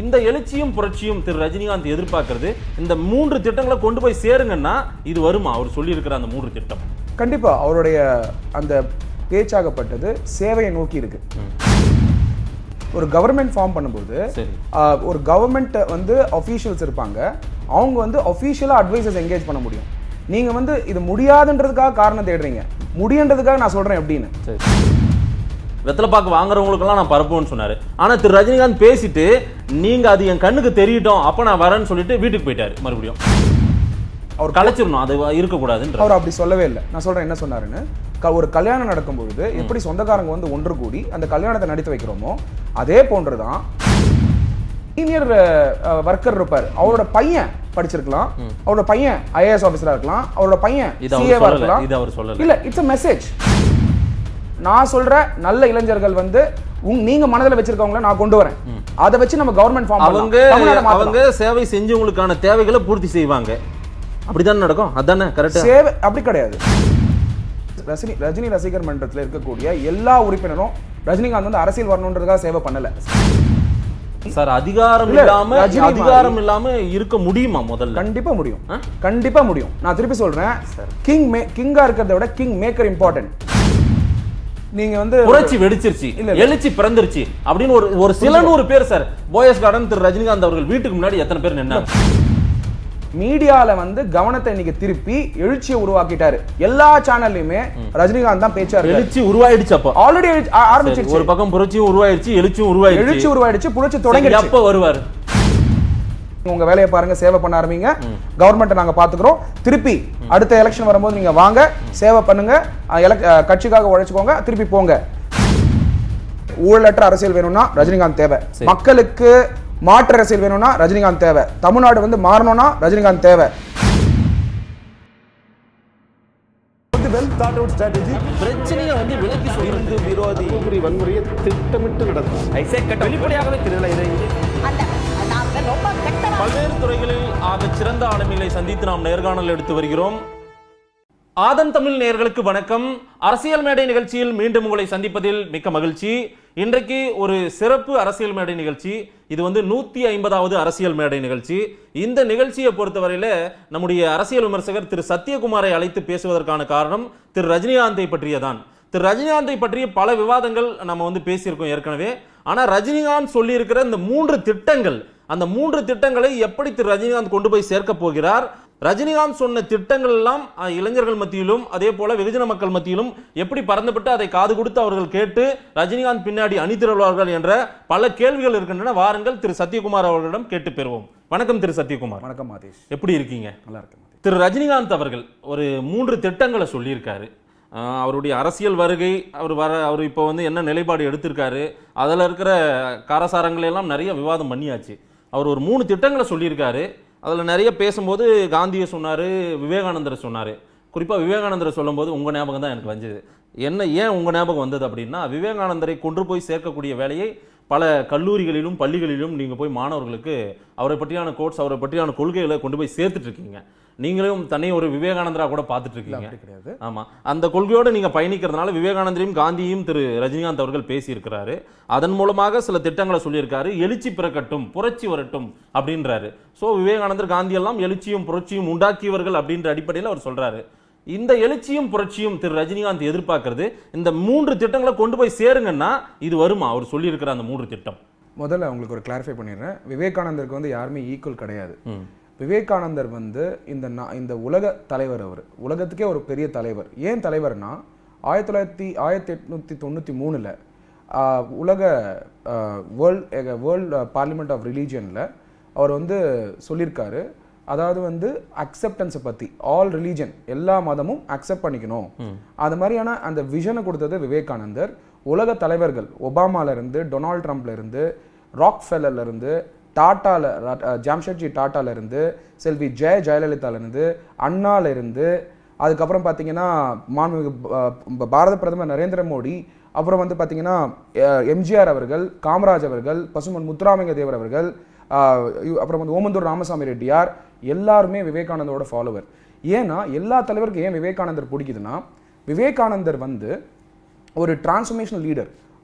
இந்த எழுச்சியும் புரட்சியும் திரு ரஜினிகாந்த் எதிர்பார்க்கறது இந்த மூன்று திட்டங்களை கொண்டு போய் சேருங்கன்னா இது வருமா அவர் சொல்லியிருக்கிற அந்த மூன்று திட்டம் கண்டிப்பா அவருடைய அந்த பேச்சாகப்பட்டது சேவையை நோக்கி இருக்கு ஒரு கவர்மெண்ட் ஃபார்ம் பண்ணும்போது சரி ஆஹ், ஒரு கவர்மெண்ட் வந்து அஃபீஷியல்ஸ் இருப்பாங்க அவங்க வந்து அஃபீஷியலாக அட்வைசர்ஸ் என்கேஜ் பண்ண முடியும் நீங்க வந்து இது முடியாதுன்றதுக்காக காரணம் தேடுறீங்க முடியுன்றதுக்காக நான் சொல்றேன் எப்படின்னு சரி வெத்தலைப்பாக்கு வாங்குறவங்களுக்கெல்லாம் நான் பரப்புவேன்னு சொன்னாரு ஆனா திரு ரஜினிகாந்த் பேசிட்டு நீங்க அது என் கண்ணுக்கு தெரியட்டும் அப்ப நான் வரேன்னு சொல்லிட்டு வீட்டுக்கு போயிட்டாரு மறுபடியும் அவர் கலைச்சிடணும் அது இருக்கக்கூடாதுன்ற அவர் அப்படி சொல்லவே இல்லை நான் சொல்றேன் என்ன சொன்னாருன்னு க- ஒரு கல்யாணம் நடக்கும்பொழுது எப்படி சொந்தக்காரங்க வந்து ஒன்று கூடி அந்த கல்யாணத்தை நடத்தி வைக்கிறோமோ அதே போன்றுதான் சீனியர் ஒர்க்கர் இருப்பார் அவரோட பையன் படிச்சிருக்கலாம் அவரோட பையன் ஐஏஎஸ் ஆஃபீஸரா இருக்கலாம் அவரோட பையன் இது அவர் சிஏவா சொல்லல இருக்கலாம் இது அவர் சொல்லல இல்ல இட்ஸ் a மெசேஜ் நான் சொல்ற நல்ல இளைஞர்கள் வந்து உங் நீங்க மனதில் வச்சிருக்கவங்கள நான் கொண்டு வரேன் அதை வச்சு நம்ம கவர்மெண்ட் ஃபார்ம் அவங்க அவங்க சேவை செஞ்சவங்களுக்கான தேவைகளை பூர்த்தி செய்வாங்க அப்படிதானே நடக்கும் அதானே கரெக்டா சேவை அப்படி கிடையாது ரஜினி ரஜினி ரசிகர் மன்றத்தில் இருக்கக்கூடிய எல்லா உறுப்பினரும் ரஜினிகாந்த் வந்து அரசியல் வரணுன்றதுக்காக சேவை பண்ணல சார் அதிகாரம் இல்ல, இல்லாம ரஜினி மாதிரி- அதிகாரம் இல்லாம இருக்க முடியுமா முதல்ல கண்டிப்பா முடியும் ஆ? கண்டிப்பா முடியும் நான் திருப்பி சொல்றேன் கிங் மே கிங்கா இருக்கிறத விட கிங் மேக்கர் இம்பார்ட்டன்ட் நீங்க வந்து புரட்சி வெடிச்சிருச்சு இல்ல, இல்ல. எழுச்சி பிறந்துருச்சு அப்படின்னு ஒரு ஒரு சில நூறு பேர் சார் போயஸ் கார்டன் திரு ரஜினிகாந்த் அவர்கள் வீட்டுக்கு முன்னாடி எத்தனை பேர் நின்னாங்க மீடியால வந்து கவனத்தை இன்னைக்கு திருப்பி எழுச்சியை உருவாக்கிட்டாரு எல்லா சேனல்லையுமே ரஜினிகாந்த் தான் பேச்சா இருக்கு எழுச்சி உருவாயிடுச்சு அப்போ ஆல்ரெடி சரி, ஆரம்பிச்சிருச்சு ஒரு பக்கம் புரட்சியும் உருவாயிடுச்சு எழுச்சியும் உருவாயிடுச்சு எழுச்சி உருவாயிடுச்சு புரட்சி சரி, தொடங்கிடுச்சு எப்ப வருவார் உங்க வேலையை பாருங்க சேவை பண்ண ஆரம்பிங்க கவர்மெண்ட்டை நாங்க பாத்துக்கிறோம் திருப்பி அடுத்த எலெக்ஷன் வரும்போது நீங்க வாங்க சேவை பண்ணுங்க அஹ் elec- அஹ் கட்சிக்காக உழைச்சுக்கோங்க திருப்பி போங்க ஊழலற்ற அரசியல் வேணும்னா ரஜினிகாந்த் தேவை மக்களுக்கு மாற்று அரசியல் வேணும்னா ரஜினிகாந்த் தேவை தமிழ்நாடு வந்து மாறணும்னா ரஜினிகாந்த் தேவை வெல் தாட் அவுட் ஸ்ட்ராட்டஜி பிரச்சனையை வந்து விலக்கி சொல்லிருந்து விரோதி தூத்துக்குடி வன்முறையை திட்டமிட்டு நடக்கும் வெளிப்படையாகவே தெரியல இதை அல்ல நாங்கள் ரொம்ப கெட்டவா பல்வேறு துறைகளில் ஆக சிறந்த ஆளுமைகளை சந்தித்து நாம் நேர்காணல் எடுத்து வருகிறோம் ஆதன் தமிழ் நேயர்களுக்கு வணக்கம் அரசியல் மேடை நிகழ்ச்சியில் மீண்டும் உங்களை சந்திப்பதில் மிக்க மகிழ்ச்சி இன்றைக்கு ஒரு சிறப்பு அரசியல் மேடை நிகழ்ச்சி இது வந்து நூத்தி ஐம்பதாவது அரசியல் மேடை நிகழ்ச்சி இந்த நிகழ்ச்சியை பொறுத்தவரையில நம்முடைய அரசியல் விமர்சகர் திரு சத்யகுமாரை அழைத்து பேசுவதற்கான காரணம் திரு ரஜினிகாந்தை பற்றியதான் திரு ரஜினிகாந்தை பற்றிய பல விவாதங்கள் நம்ம வந்து பேசியிருக்கோம் ஏற்கனவே ஆனா ரஜினிகாந்த் சொல்லியிருக்கிற இந்த மூன்று திட்டங்கள் அந்த மூன்று திட்டங்களை எப்படி திரு ரஜினிகாந்த் கொண்டு போய் சேர்க்க போகிறார் ரஜினிகாந்த் சொன்ன திட்டங்கள் எல்லாம் அஹ், இளைஞர்கள் மத்தியிலும் அதே போல வெகுஜன மக்கள் மத்தியிலும் எப்படி பறந்துபட்டு அதை காது கொடுத்து அவர்கள் கேட்டு ரஜினிகாந்த் பின்னாடி அணிதிரள்வார்கள் என்ற பல கேள்விகள் இருக்கின்றன வாருங்கள் திரு சத்யகுமார் அவர்களிடம் கேட்டு பெறுவோம் வணக்கம் திரு சத்யகுமார் வணக்கம் மாதேஷ் எப்படி இருக்கீங்க நல்லா இருக்கேன் மாதேஷ். திரு ரஜினிகாந்த் அவர்கள் ஒரு மூன்று திட்டங்களை சொல்லியிருக்காரு ஆஹ் அவருடைய அரசியல் வருகை அவர் வர அவர் இப்போ வந்து என்ன நிலைப்பாடு எடுத்திருக்காரு அதில் இருக்கிற காரசாரங்களை எல்லாம் நிறைய விவாதம் பண்ணியாச்சு அவர் ஒரு மூணு திட்டங்களை சொல்லியிருக்காரு அதில் நிறைய பேசும்போது காந்தியை சொன்னார் விவேகானந்தரை சொன்னார் குறிப்பாக விவேகானந்தரை சொல்லும்போது உங்கள் ஞாபகம் தான் எனக்கு வந்தது என்ன ஏன் உங்கள் ஞாபகம் வந்தது அப்படின்னா விவேகானந்தரை கொண்டு போய் சேர்க்கக்கூடிய வேலையை பல கல்லூரிகளிலும் பள்ளிகளிலும் நீங்கள் போய் மாணவர்களுக்கு அவரை பற்றியான கோட்ஸ் அவரை பற்றியான கொள்கைகளை கொண்டு போய் சேர்த்துட்டு இருக்கீங்க நீங்களும் தன்னை ஒரு விவேகானந்தரா கூட பார்த்துட்டு இருக்கீங்க அப்படி கிடையாது ஆமா அந்த கொள்கையோடு நீங்க பயணிக்கிறதுனால விவேகானந்தரையும் காந்தியையும் திரு ரஜினிகாந்த் அவர்கள் பேசியிருக்கிறாரு அதன் மூலமாக சில திட்டங்களை சொல்லியிருக்காரு எழுச்சி பிறக்கட்டும் புரட்சி வரட்டும் அப்படின்றாரு சோ விவேகானந்தர் காந்தி எல்லாம் எழுச்சியும் புரட்சியும் உண்டாக்கியவர்கள் அப்படின்ற அடிப்படையில் அவர் சொல்றாரு இந்த எழுச்சியும் புரட்சியும் திரு ரஜினிகாந்த் எதிர்பார்க்கறது இந்த மூன்று திட்டங்களை கொண்டு போய் சேருங்கன்னா இது வருமா அவர் சொல்லியிருக்கிற அந்த மூன்று திட்டம் முதல்ல உங்களுக்கு ஒரு கிளாரிஃபை பண்ணிடுறேன் விவேகானந்தருக்கு வந்து யாருமே ஈக்குவல் கிடையாது ம். விவேகானந்தர் வந்து இந்த நா- இந்த உலக தலைவர் அவர் உலகத்துக்கே ஒரு பெரிய தலைவர் ஏன் தலைவர்னா ஆயிரத்தி தொள்ளாயிரத்தி ஆயிரத்தி எட்நூத்தி தொண்ணூற்றி மூணில் உலக வேர்ல்ட் வேர்ல்ட் பார்லிமெண்ட் ஆஃப் ரிலீஜியனில் அவர் வந்து சொல்லியிருக்காரு அதாவது வந்து அக்செப்டன்ஸை பற்றி ஆல் ரிலீஜன் எல்லா மதமும் அக்செப்ட் பண்ணிக்கணும் அது மாதிரியான அந்த விஷனை கொடுத்தது விவேகானந்தர் உலக தலைவர்கள் ஒபாமால இருந்து டொனால்ட் ட்ரம்ப்ல இருந்து ராக்ஃபெல்லர்ல இருந்து டாட்டால ர- அஹ் ஜாம்ஷெட்ஜி டாட்டால இருந்து செல்வி ஜெய ஜெயலலிதால இருந்து அண்ணால இருந்து அதுக்கப்புறம் பார்த்தீங்கன்னா மாண்புமிகு ப- ப- பாரத பிரதமர் நரேந்திர மோடி அப்புறம் வந்து பார்த்தீங்கன்னா அஹ், எம்ஜிஆர் அவர்கள் காமராஜ் அவர்கள் பசுமன் முத்துராமலிங்க தேவர் அவர்கள் ஆஹ், இவ்- அப்புறம் வந்து ஓமந்தூர் ராமசாமி ரெட்டியார் எல்லாருமே விவேகானந்தரோட ஃபாலோவர் ஏன்னா எல்லா தலைவருக்கும் ஏன் விவேகானந்தர் பிடிக்குதுன்னா விவேகானந்தர் வந்து ஒரு டிரான்ஸ்ஃபர்மேஷனல் லீடர்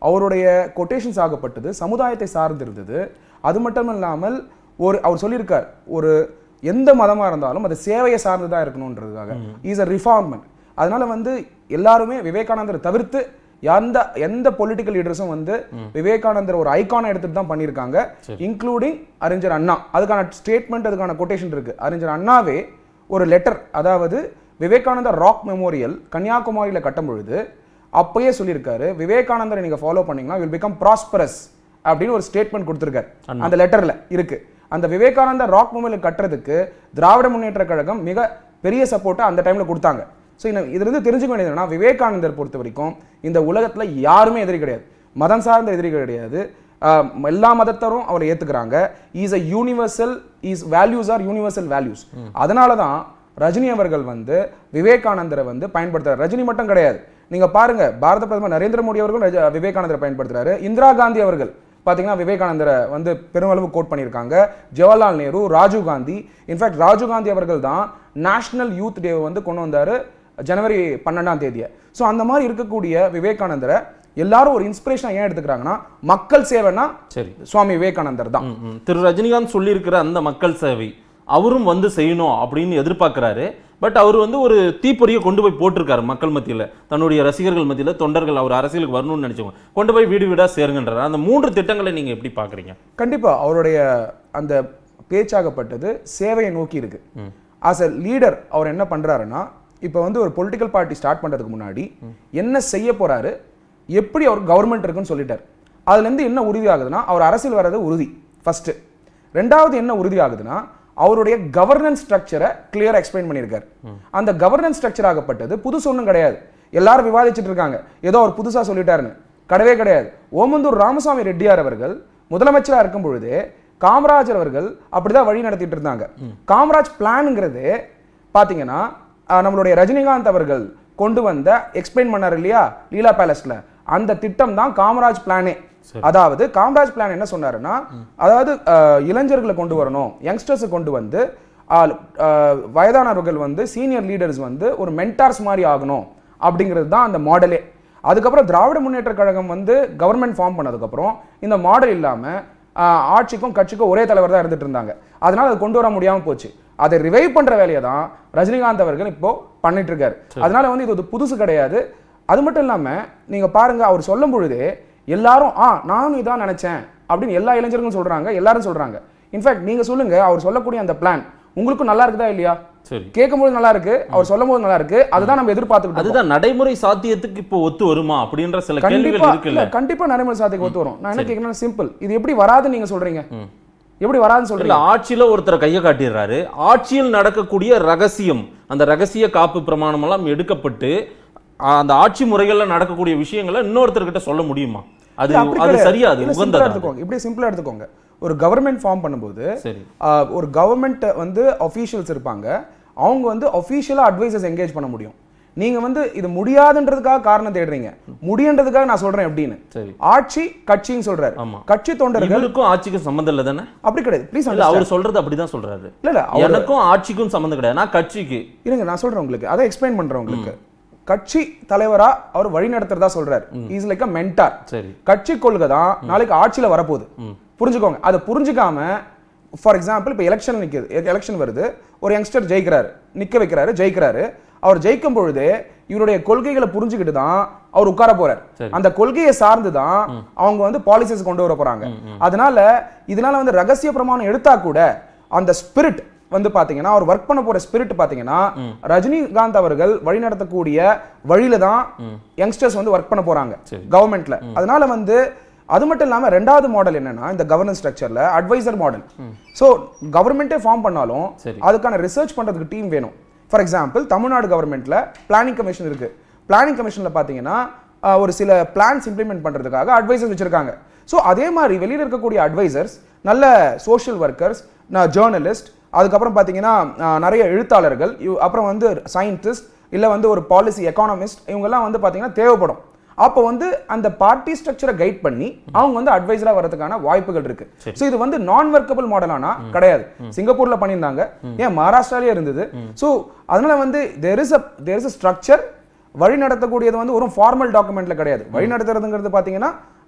அவருடைய கொட்டேஷன்ஸ் ஆகப்பட்டது சமுதாயத்தை சார்ந்திருந்தது அது மட்டும் இல்லாமல் ஒரு அவர் சொல்லியிருக்கார் ஒரு எந்த மதமா இருந்தாலும் அது சேவையை சார்ந்து தான் இருக்கணுன்றதுக்காக இஸ் அ ரிஃபார்மெண்ட் அதனால வந்து எல்லாருமே விவேகானந்தர் தவிர்த்து எந்த எந்த பொலிட்டிக்கல் லீடர்ஸும் வந்து விவேகானந்தர் ஒரு ஐகானை எடுத்துட்டு தான் பண்ணியிருக்காங்க இன்க்ளூடிங் அறிஞர் அண்ணா அதுக்கான ஸ்டேட்மெண்ட் அதுக்கான கொட்டேஷன் இருக்கு அறிஞர் அண்ணாவே ஒரு லெட்டர் அதாவது விவேகானந்தர் ராக் மெமோரியல் கன்னியாகுமரியில கட்டும் பொழுது அப்பயே சொல்லியிருக்காரு விவேகானந்தரை நீங்க ஃபாலோ பண்ணீங்கன்னா வில் பிகம் ப்ராஸ்பரஸ் அப்படின்னு ஒரு ஸ்டேட்மெண்ட் கொடுத்திருக்காரு அந்த லெட்டர்ல இருக்கு அந்த விவேகானந்தர் ராக் மெமோரியல் கட்டுறதுக்கு திராவிட முன்னேற்ற கழகம் மிக பெரிய சப்போர்ட்டை அந்த டைம்ல கொடுத்தாங்க ஸோ இதுல இருந்து தெரிஞ்சுக்க வேண்டியது என்னன்னா விவேகானந்தர் பொறுத்த வரைக்கும் இந்த உலகத்துல யாருமே எதிரி கிடையாது மதம் சார்ந்த எதிரி கிடையாது ஆஹ் எல்லா மதத்தரும் அவரை ஏத்துக்கிறாங்க is a universal is values are universal values அதனால தான் ரஜினி அவர்கள் வந்து விவேகானந்தரை வந்து பயன்படுத்துறாரு ரஜினி மட்டும் கிடையாது நீங்க பாருங்க பாரத பிரதமர் நரேந்திர மோடி அவர்கள் ரஜ- விவேகானந்தரை பயன்படுத்துறாரு இந்திரா காந்தி அவர்கள் பாத்தீங்கன்னா விவேகானந்தரை வந்து பெருமளவு கோட் பண்ணியிருக்காங்க ஜவஹர்லால் நேரு ராஜீவ் காந்தி இன்ஃபேக்ட் ராஜீவ் காந்தி அவர்கள் தான் நேஷனல் யூத் டே வந்து கொண்டு வந்தாரு ஜனவரி பன்னெண்டாம் தேதியை ஸோ அந்த மாதிரி இருக்கக்கூடிய விவேகானந்தரை எல்லாரும் ஒரு இன்ஸ்பிரேஷனா ஏன் எடுத்துக்கிறாங்கன்னா மக்கள் சேவைனா சரி சுவாமி விவேகானந்தர் தான் ம், ம். திரு ரஜினிகாந்த் சொல்லியிருக்கிற அந்த மக்கள் சேவை அவரும் வந்து செய்யணும் அப்படின்னு எதிர்பார்க்கிறாரு பட் அவர் வந்து ஒரு தீப்பொறியை கொண்டு போய் போட்டிருக்காரு மக்கள் மத்தியில தன்னுடைய ரசிகர்கள் மத்தியில தொண்டர்கள் அவர் அரசியலுக்கு வரணும்னு நினைச்சவங்க கொண்டு போய் வீடு வீடா சேருங்கன்றாரு அந்த மூன்று திட்டங்களை நீங்க எப்படி பாக்குறீங்க கண்டிப்பா அவருடைய அந்த பேச்சாகப்பட்டது சேவையை நோக்கி இருக்கு ஆஸ் அ லீடர் அவர் என்ன பண்றாருன்னா இப்போ வந்து ஒரு பொலிட்டிக்கல் பார்ட்டி ஸ்டார்ட் பண்றதுக்கு முன்னாடி என்ன செய்ய போறாரு எப்படி அவர் கவர்மெண்ட் இருக்குன்னு சொல்லிட்டார் அதுல இருந்து என்ன உறுதி ஆகுதுன்னா அவர் அரசியல் வர்றது உறுதி ஃபர்ஸ்ட் ரெண்டாவது என்ன உறுதி ஆகுதுன்னா அவருடைய கவர்னன்ஸ் ஸ்ட்ரக்சரை கிளியரா எக்ஸ்பிளைன் பண்ணியிருக்காரு அந்த கவர்னன்ஸ் ஸ்ட்ரக்சர் ஆகப்பட்டது புதுசு ஒன்றும் கிடையாது எல்லாரும் விவாதிச்சுட்டு இருக்காங்க ஏதோ அவர் புதுசா சொல்லிட்டாருன்னு கிடையவே கிடையாது ஓமந்தூர் ராமசாமி ரெட்டியார் அவர்கள் முதலமைச்சரா இருக்கும் பொழுதே காமராஜர் அவர்கள் அப்படிதான் வழி நடத்திட்டு இருந்தாங்க காமராஜ் பிளான்ங்கிறது பாத்தீங்கன்னா அஹ், நம்மளுடைய ரஜினிகாந்த் அவர்கள் கொண்டு வந்த எக்ஸ்பிளைன் பண்ணார் இல்லையா லீலா பேலஸ்ல அந்த திட்டம் தான் காமராஜ் பிளானே அதாவது காமராஜ் பிளான் என்ன சொன்னாருன்னா அதாவது அஹ், இளைஞர்களை கொண்டு வரணும் யங்ஸ்டர்ஸ் கொண்டு வந்து அஹ், அஹ், வயதானவர்கள் வந்து சீனியர் லீடர்ஸ் வந்து ஒரு மென்டார்ஸ் மாதிரி ஆகணும் அப்படிங்கிறது தான் அந்த மாடலே அதுக்கப்புறம் திராவிட முன்னேற்ற கழகம் வந்து கவர்மெண்ட் ஃபார்ம் பண்ணதுக்கப்புறம் இந்த மாடல் இல்லாம ஆஹ், ஆட்சிக்கும் கட்சிக்கும் ஒரே தலைவர் தான் இருந்துட்டு இருந்தாங்க அதனால அது கொண்டு வர முடியாம போச்சு அதை ரிவைவ் பண்ற வேலையை தான் ரஜினிகாந்த் அவர்கள் இப்போ பண்ணிட்டு இருக்காரு அதனால வந்து இது ஒரு புதுசு கிடையாது அது மட்டும் இல்லாம நீங்க பாருங்க அவர் சொல்லும் பொழுதே எல்லாரும் ஆ நானும் இதான் நினைச்சேன் அப்படின்னு எல்லா இளைஞர்களும் சொல்றாங்க எல்லாரும் சொல்றாங்க இன்ஃபேக்ட் நீங்க சொல்லுங்க அவர் சொல்லக்கூடிய அந்த பிளான் உங்களுக்கும் நல்லா இருக்குதா இல்லையா சரி கேட்கும்போது நல்லா இருக்கு அவர் சொல்லும் போது நல்லா இருக்கு அதுதான் நம்ம எதிர்பார்த்துக்கிட்டு இருக்கோம். அதுதான் நடைமுறை சாத்தியத்துக்கு இப்போ ஒத்து வருமா அப்படின்ற சில கண்டிப்பா கேள்விகள் இருக்குல்ல இல்ல கண்டிப்பா நடைமுறை சாத்தியக்கு ஒத்து வரும் நான் என்ன கேட்கணும் சிம்பிள் இது எப்படி வராதுன்னு நீங்க சொல்றீங்க எப்படி வராதுன்னு இல்ல சொல்றீங்க ஆட்சியில ஒருத்தரை கையை காட்டிடுறாரு ஆட்சியில் நடக்கக்கூடிய ரகசியம் அந்த ரகசிய காப்பு பிரமாணம் எல்லாம் எடுக்கப்பட்டு ஆ, அந்த ஆட்சி முறைகள்ல நடக்கக்கூடிய விஷயங்களை இன்னொருத்தர்கிட்ட சொல்ல முடியுமா அது இல்ல, அப்படி அது கிடையாது. சரியா அது இல்ல, simple ஆ உகந்ததா எடுத்துக்கோங்க இப்படி சிம்பிளா எடுத்துக்கோங்க ஒரு கவர்மெண்ட் ஃபார்ம் பண்ணும்போது சரி ஆஹ், ஒரு கவர்மெண்ட் வந்து அஃபீஷியல்ஸ் இருப்பாங்க அவங்க வந்து அஃபீஷியலா அட்வைசர்ஸ் என்கேஜ் பண்ண முடியும் நீங்க வந்து இது முடியாதுன்றதுக்காக காரணம் தேடுறீங்க முடியுன்றதுக்காக நான் சொல்றேன் எப்படின்னு சரி ஆட்சி கட்சின்னு சொல்றாரு ஆமா. கட்சி தொண்டர்கள் இவருக்கும் ஆட்சிக்கும் சம்பந்தம் இல்ல தானே அப்படி கிடையாது ப்ளீஸ் இல்ல அவர் சொல்றது அப்படிதான் சொல்றாரு இல்ல இல்ல அவர் எனக்கும் ஆட்சிக்கும் சம்பந்தம் கிடையாது நான் கட்சிக்கு இருங்க நான் சொல்றேன் உங்களுக்கு அதை எக்ஸ்பிளைன் பண்றேன் உங்களுக்கு கட்சி தலைவரா அவர் வழி நடத்துறதா சொல்றாரு இஸ் லைக் அ மென்டார் சரி கட்சி கொள்கை தான் நாளைக்கு ஆட்சியில வரப்போகுது புரிஞ்சுக்கோங்க அதை புரிஞ்சுக்காம ஃபார் எக்ஸாம்பிள் இப்போ எலெக்ஷன் நிக்குது எலெக்ஷன் வருது ஒரு யங்ஸ்டர் ஜெயிக்கிறாரு நிக்க வைக்கிறாரு ஜெயிக்கிறாரு அவர் ஜெயிக்கும் பொழுது இவருடைய கொள்கைகளை புரிஞ்சுக்கிட்டு தான் அவர் உட்கார போறார் சரி. அந்த கொள்கையை சார்ந்து தான் அவங்க வந்து பாலிசிஸ் கொண்டு வர போறாங்க அதனால இதனால வந்து ரகசிய பிரமாணம் எடுத்தா கூட அந்த ஸ்பிரிட் வந்து பாத்தீங்கன்னா அவர் ஒர்க் பண்ண போற ஸ்பிரிட் பாத்தீங்கன்னா ரஜினிகாந்த் அவர்கள் வழி நடத்தக்கூடிய வழியில தான் யங்ஸ்டர்ஸ் வந்து ஒர்க் பண்ண போறாங்க சரி. கவர்மெண்ட்ல அதனால வந்து அது மட்டும் இல்லாம ரெண்டாவது மாடல் என்னன்னா இந்த கவர்னன்ஸ் ஸ்ட்ரக்சர்ல அட்வைசர் மாடல் சோ கவர்மெண்ட்டே ஃபார்ம் பண்ணாலும் சரி. அதுக்கான ரிசர்ச் பண்றதுக்கு டீம் வேணும் ஃபார் எக்ஸாம்பிள் தமிழ்நாடு கவர்மெண்ட்ல பிளானிங் கமிஷன் இருக்கு பிளானிங் கமிஷன்ல பாத்தீங்கன்னா ஆஹ், ஒரு சில பிளான்ஸ் இம்ப்ளிமெண்ட் பண்றதுக்காக அட்வைசர்ஸ் வச்சிருக்காங்க சோ அதே மாதிரி வெளியில இருக்கக்கூடிய அட்வைசர்ஸ் நல்ல சோஷியல் ஒர்க்கர்ஸ் ஜேர்னலிஸ்ட் அதுக்கப்புறம் பாத்தீங்கன்னா ஆஹ், நிறைய எழுத்தாளர்கள் இவ்- அப்புறம் வந்து சயின்டிஸ்ட் இல்ல வந்து ஒரு பாலிசி எக்கானமிஸ்ட் இவங்கெல்லாம் வந்து பாத்தீங்கன்னா தேவைப்படும் அப்போ வந்து அந்த பார்ட்டி ஸ்ட்ரக்சரை கைட் பண்ணி அவங்க வந்து அட்வைசரா வரதுக்கான வாய்ப்புகள் இருக்கு சோ இது வந்து நான் ஒர்க்கபிள் மாடலானா கிடையாது சிங்கப்பூர்ல பண்ணியிருந்தாங்க ஏன் மகாராஷ்டிராலே இருந்தது சோ அதனால வந்து there is a there is a structure வழி நடத்தக்கூடியது வந்து ஒரு ஃபார்மல் டாக்குமெண்ட்ல கிடையாது வழி நடத்துறதுங்கிறது பாத்தீங்கன்னா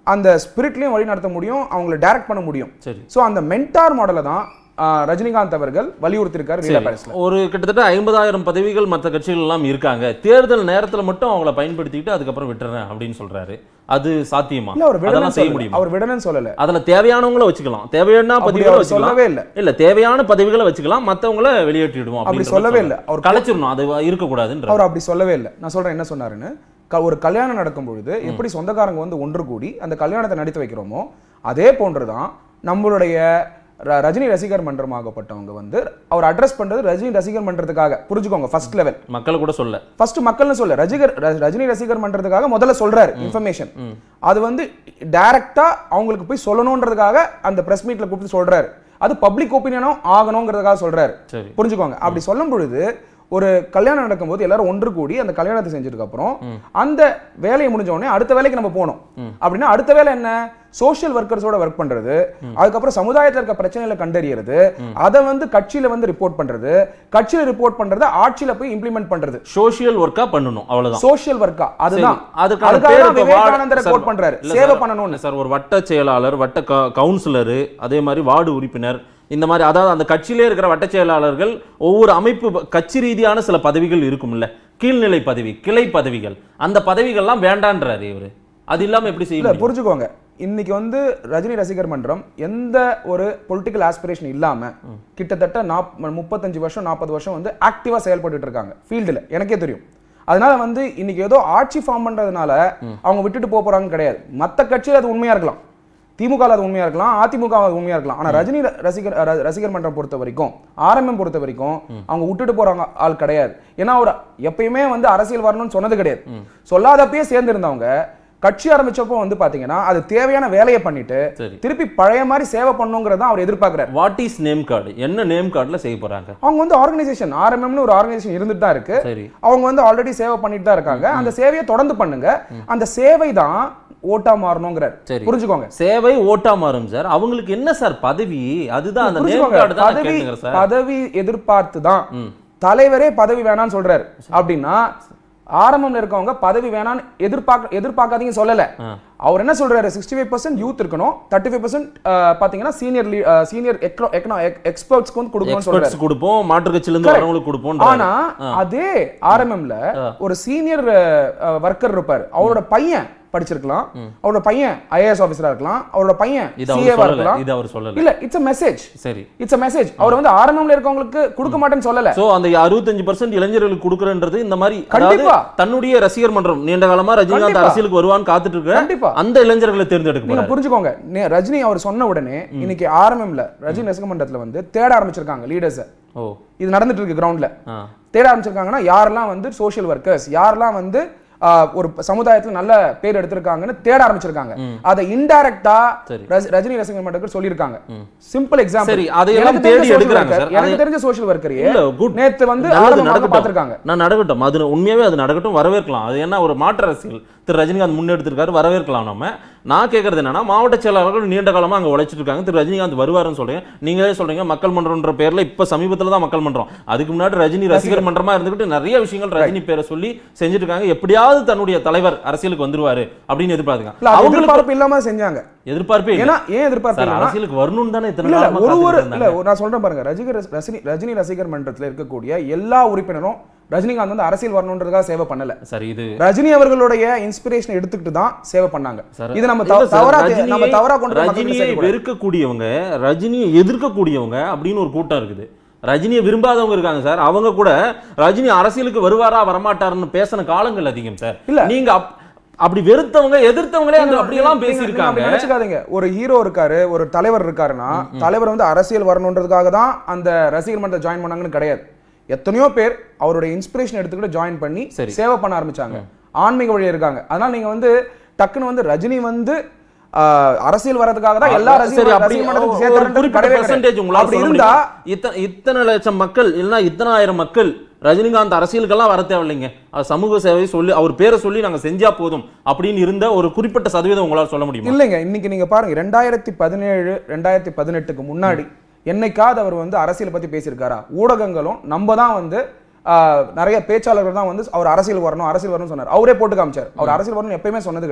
அந்த ஸ்பிரிட்லயும் வழி நடத்த முடியும் அவங்கள டைரக்ட் பண்ண முடியும் சரி சோ அந்த மென்டார் மாடலை தான் ஆஹ், ரஜினிகாந்த் அவர்கள் வலியுறுத்திருக்காரு நீலா பேலஸ்ல ஒரு கிட்டத்தட்ட ஐம்பதாயிரம் பதவிகள் மற்ற கட்சிகள் எல்லாம் இருக்காங்க தேர்தல் நேரத்துல மட்டும் அவங்கள பயன்படுத்திக்கிட்டு அதுக்கப்புறம் விட்டுறேன் அப்படின்னு சொல்றாரு அது சாத்தியமா இல்ல அவர் அதெல்லாம் விடணும்னு செய்ய சொல்லல முடியுமா அவர் விடணும்னு சொல்லல அதுல தேவையானவங்கள வச்சுக்கலாம் தேவையான அப்படி பதவிகளை அவர் வச்சுக்கலாம் சொல்லவே இல்ல இல்ல தேவையான பதவிகளை வச்சுக்கலாம் மத்தவங்கள வெளியேற்றிடுவோம் அப்படி அப்படின்றத சொல்லவே சொல்றாரு. இல்ல. அவர் கலைச்சிடணும் அது இருக்கக்கூடாதுன்ற அவர் அப்படி சொல்லவே இல்லை நான் சொல்றேன் என்ன சொன்னாருன்னு க- ஒரு கல்யாணம் நடக்கும் பொழுது எப்படி சொந்தக்காரங்க வந்து ஒன்று கூடி அந்த கல்யாணத்தை நடத்தி வைக்கிறோமோ அதே போன்றுதான் நம்மளுடைய ர- ரஜினி ரசிகர் மன்றமாகப்பட்டவங்க வந்து அவர் அட்ரஸ் பண்றது ரஜினி ரசிகர் மன்றத்துக்காக புரிஞ்சுக்கோங்க ஃபர்ஸ்ட் லெவல் மக்களை கூட சொல்ல ஃபர்ஸ்ட் மக்கள்னு சொல்ல ரசிகர் ர- ரஜினி ரசிகர் மன்றத்துக்காக முதல்ல சொல்றாரு இன்ஃபர்மேஷன் அது வந்து டைரக்டா அவங்களுக்கு போய் சொல்லணுன்றதுக்காக அந்த பிரஸ் மீட்ல கூப்பிட்டு சொல்றாரு அது பப்ளிக் ஒப்பீனியனும் ஆகணுங்கிறதுக்காக சொல்றாரு சரி புரிஞ்சுக்கோங்க அப்படி சொல்லும் பொழுது ஒரு கல்யாணம் நடக்கும்போது எல்லாரும் ஒன்று கூடி அந்த கல்யாணத்தை செஞ்சதுக்கு அப்புறம் அந்த வேலையை முடிஞ்ச உடனே அடுத்த வேலைக்கு நம்ம போனோம் அப்படின்னா அடுத்த வேலை என்ன சோஷியல் ஒர்க்கர்ஸோட ஒர்க் பண்றது அதுக்கப்புறம் சமுதாயத்துல இருக்க பிரச்சனைகளை கண்டறியறது அதை வந்து கட்சியில வந்து ரிப்போர்ட் பண்றது கட்சியில ரிப்போர்ட் பண்றது ஆட்சியில போய் இம்ப்ளிமெண்ட் பண்றது சோஷியல் ஒர்க்கா பண்ணணும் அவ்வளவுதான் சோஷியல் ஒர்க்கா அதுதான் சரி, அதுக்கான அதுக்காக பேர் தான் இப்ப வார்டு- விவேகானந்தரை சார், கோட் பண்றாரு இல்ல சேவை சார், பண்ணணும்னு இல்ல சார் ஒரு வட்ட செயலாளர் வட்ட க- கவுன்சிலரு அதே மாதிரி வார்டு உறுப்பினர் இந்த மாதிரி அதாவது அந்த கட்சியிலே இருக்கிற வட்ட செயலாளர்கள் ஒவ்வொரு அமைப்பு ப- கட்சி ரீதியான சில பதவிகள் இருக்கும்ல கீழ்நிலை பதவி கிளை பதவிகள் அந்த பதவிகள்லாம் வேண்டான்றாரு இவரு அது இல்லாம எப்படி செய்ய இல்ல முடியும்? புரிஞ்சுக்கோங்க இன்னைக்கு வந்து ரஜினி ரசிகர் மன்றம் எந்த ஒரு பொலிட்டிக்கல் ஆஸ்பிரேஷன் இல்லாம கிட்டத்தட்ட நாப் முப்பத்தஞ்சு வருஷம் நாற்பது வருஷம் வந்து ஆக்டிவா செயல்பட்டுட்டு இருக்காங்க ஃபீல்டுல எனக்கே தெரியும் அதனால வந்து இன்னைக்கு ஏதோ ஆட்சி ஃபார்ம் பண்றதுனால அவங்க விட்டுட்டு போக போறாங்க கிடையாது மத்த கட்சியில் அது உண்மையா இருக்கலாம் திமுக ல அது உண்மையா இருக்கலாம் அதிமுக ல அது உண்மையா இருக்கலாம் ஆனா ரஜினி ர- ரசிகர் ர- ரசிகர் மன்றம் பொறுத்த வரைக்கும் ஆர்எம்எம் பொறுத்த வரைக்கும் அவங்க விட்டுட்டு போறாங்க ஆள் கிடையாது ஏன்னா அவர் எப்பயுமே வந்து அரசியல் வரணும்னு சொன்னது கிடையாது சொல்லாதப்பயே சேர்ந்து இருந்தவங்க கட்சி ஆரம்பிச்சப்போ வந்து பாத்தீங்கன்னா அது தேவையான வேலையை பண்ணிட்டு சரி. திருப்பி பழைய மாதிரி சேவை பண்ணுங்கிறத அவர் எதிர்பார்க்கிறார் வாட் இஸ் நேம் கார்டு என்ன நேம் கார்டுல செய்ய போறாங்க அவங்க வந்து ஆர்கனைசேஷன் ஆர்எம்எம்னு ஒரு ஆர்கனைசேஷன் இருந்துட்டு தான் இருக்கு சரி அவங்க வந்து ஆல்ரெடி சேவை பண்ணிட்டு தான் இருக்காங்க அந்த சேவையை தொடர்ந்து பண்ணுங்க அந்த சேவை தான் ஓட்டா மாறணுங்கிறார் சரி. புரிஞ்சுக்கோங்க சேவை ஓட்டா மாறும் சார் அவங்களுக்கு என்ன சார் பதவி அதுதான் அந்த நேம் புரிஞ்சுக்கோங்க கார்டு தான் நான் பதவி கேட்டுக்கிறேன் சார் பதவி எதிர்பார்த்து தான் தலைவரே பதவி வேணாம்னு சொல்றாரு அப்படின்னா ஆரம்பம்ல இருக்கவங்க பதவி வேணாம்னு எதிர்பார்க்க எதிர்பார்க்காதீங்க சொல்லல அவர் என்ன சொல்றாரு சிக்ஸ்டி ஃபைவ் பர்சன்ட் யூத் இருக்கணும் தேர்ட்டி ஃபைவ் பர்சன்ட் பாத்தீங்கன்னா சீனியர் சீனியர் எக்ஸ்பர்ட்ஸ்க்கு வந்து கொடுக்கணும்னு சொல்றாரு எக்ஸ்பர்ட்ஸ் கொடுப்போம் மாற்று கட்சியில இருந்து Correct. வரவங்களுக்கு கொடுப்போம் ஆனா அதே ஆர்எம்எம்ல ஒரு சீனியர் ஒர்க்கர் இருப்பாரு அவரோட பையன் படிச்சிருக்கலாம் அவரோட பையன் ஐஏஎஸ் ஆபீசரா இருக்கலாம் அவரோட பையன் இது அவர் சிஏவா சொல்லல இருக்கலாம் இது அவர் சொல்லல இல்ல இட்ஸ் a மெசேஜ் சரி இட்ஸ் a மெசேஜ் அவர் வந்து ஆர்எம்எம்ல இருக்கவங்களுக்கு கொடுக்க மாட்டேன்னு சொல்லல சோ அந்த அறுபத்தஞ்சு பர்சன்ட் இளைஞர்களுக்கு கொடுக்குறன்றது இந்த மாதிரி கண்டிப்பா. அதாவது தன்னுடைய ரசிகர் மன்றம் நீண்ட காலமா ரஜினிகாந்த் கண்டிப்பா. அரசியலுக்கு வருவான்னு காத்துட்டு கண்டிப்பா. இருக்க அந்த இளைஞர்களை தேர்ந்தெடுக்க நீங்க போறாரு புரிஞ்சுக்கோங்க நே- ரஜினி அவர் சொன்ன உடனே இன்னைக்கு ஆர்எம்எம்ல ரஜினி ரசிக மன்றத்துல வந்து தேட ஆரம்பிச்சிருக்காங்க லீடர்ஸ் ஓ இது நடந்துட்டு இருக்கு கிரவுண்ட்ல ஆ தேட ஆரம்பிச்சிருக்காங்கன்னா யாரெல்லாம் வந்து சோஷியல் ஒர்க்கர்ஸ் யாரெல்லாம் வந்து ஆ, ஒரு சமுதாயத்துல நல்ல பேர் எடுத்திருக்காங்கன்னு தேட ஆரம்பிச்சிருக்காங்க அதை இன்டைரக்டா சரி. ரஜினி ரசிகர் மன்றத்தில் சொல்லியிருக்காங்க சிம்பிள் எக்ஸாம்பிள் சரி, அதையெல்லாம் தேடி எடுக்கறாங்க சார். எனக்கு அதை- தெரிஞ்ச சோஷியல் ஒர்க்கரே இல்ல குட் நேத்து வந்து நல்லது ஆரம்பமாக நடக்கட்டும் பார்த்திருக்காங்க நான் நடக்கட்டும் அது உண்மையாவே அது நடக்கட்டும் வரவேற்கலாம் அது என்ன ஒரு மாற்று அரசியல் திரு ரஜினிகாந்த் முன்னெடுத்திருக்காரு வரவேற்கலாம் நம்ம நான் கேட்கறது என்னன்னா மாவட்ட செயலாளர்கள் நீண்ட காலமா அங்க உழைச்சிட்டு இருக்காங்க திரு ரஜினிகாந்த் வருவாருன்னு சொல்றீங்க நீங்களே சொல்றீங்க மக்கள் மன்றம்ன்ற பேர்ல இப்ப சமீபத்துல தான் மக்கள் மன்றம் அதுக்கு முன்னாடி ரஜினி ரசிகர் மன்றமா இருந்துகிட்டு நிறைய விஷயங்கள் ரஜினி பேரை சொல்லி செஞ்சுட்டு இருக்காங்க எப்படியாவது தன்னுடைய தலைவர் அரசியலுக்கு வந்துருவாரு அப்படின்னு இல்ல எதிர்பார்த்துக்காங்க அது அவங்களுக்கு எதிர்பார்ப்பு இல்லாம செஞ்சாங்க எதிர்பார்ப்பே இல்ல. ஏன்னா ஏன் எதிர்பார்ப்பு சார் இல்லைன்னா அரசியலுக்கு வரணும்னு தானே இத்தனை இல்ல காலமா ஒரு ஒரு காத்துட்டு இல்ல இருந்தாங்க. நான் சொல்றேன் பாருங்க ரசிகர் ரசினி ரஜினி ரசிகர் மன்றத்துல இருக்கக்கூடிய எல்லா உறுப்பினரும் ரஜினிகாந்த் வந்து அரசியல் வரணுன்றதுக்காக சேவை பண்ணல சரி இது ரஜினி அவர்களுடைய இன்ஸ்பிரேஷன் எடுத்துக்கிட்டு தான் சேவை பண்ணாங்க சார், இது நம்ம இல்ல தவ- சார், தவறா தெ- ரஜினியை- நம்ம தவறா கொண்டு போய் மக்களுக்கு ரஜினியை சேர்க்கக்கூடாது. வெறுக்கக்கூடியவங்க ரஜினியை எதிர்க்கக்கூடியவங்க அப்படின்னு ஒரு கூட்டம் இருக்குது ரஜினியை விரும்பாதவங்க இருக்காங்க சார் அவங்க கூட ரஜினி அரசியலுக்கு வருவாரா வரமாட்டாருன்னு பேசின காலங்கள் அதிகம் சார் இல்ல. நீங்க அப்- அப்படி வெறுத்தவங்க எதிர்த்தவங்களே அந்த அப்படியெல்லாம் நீங்க- நீங்க பேசியிருக்காங்க அப்படி நினைச்சுக்காதீங்க ஒரு ஹீரோ இருக்காரு ஒரு தலைவர் இருக்காருன்னா தலைவர் வந்து அரசியல் வரணுன்றதுக்காக தான் அந்த ரசிகர் மன்றத்தை ஜாயின் பண்ணாங்கன்னு கிடையாது எத்தனையோ பேர் அவருடைய இன்ஸ்பிரேஷன் எடுத்துக்கிட்டு ஜாயின் பண்ணி சரி. சேவை பண்ண ஆரம்பிச்சாங்க ஆன்மீக வழி இருக்காங்க அதனால நீங்க வந்து டக்குன்னு வந்து ரஜினி வந்து ஆஹ், அரசியல் வரதுக்காக தான் எல்லா சரி ரசிகர் அப்படி ரசிகர் மன்றத்துக்கு ஒரு சேர்த்தாருன்றது குறிப்பிட்ட கிடையவே percentage கிடையாது. உங்களால அப்படி சொல்ல இருந்தா முடியுமா? இத்தனை இத்தனை லட்சம் மக்கள் இல்லைன்னா இத்தனை ஆயிரம் மக்கள் ரஜினிகாந்த் அரசியலுக்கெல்லாம் வர தேவையில்லைங்க அது சமூக சேவை சொல்லி அவர் பேரை சொல்லி நாங்க செஞ்சா போதும் அப்படின்னு இருந்த ஒரு குறிப்பிட்ட சதவீதம் உங்களால சொல்ல முடியுமா இல்லைங்க இன்னைக்கு நீங்க பாருங்க ரெண்டாயிரத்தி பதினேழு ரெண்டாயிரத்தி பதினெட்டுக்கு முன்னாடி என்னைக்காவது அவர் வந்து அரசியல் பத்தி பேசியிருக்காரா ஊடகங்களும் நம்ம தான் வந்து ஆஹ், நிறைய பேச்சாளர்கள் தான் வந்து அவர் அரசியல் வரணும் அரசியல் வரணும்னு சொன்னார் அவரே போட்டு காமிச்சார் அவர் அரசியல் வரணும் எப்பயுமே சொன்னது கிடையாது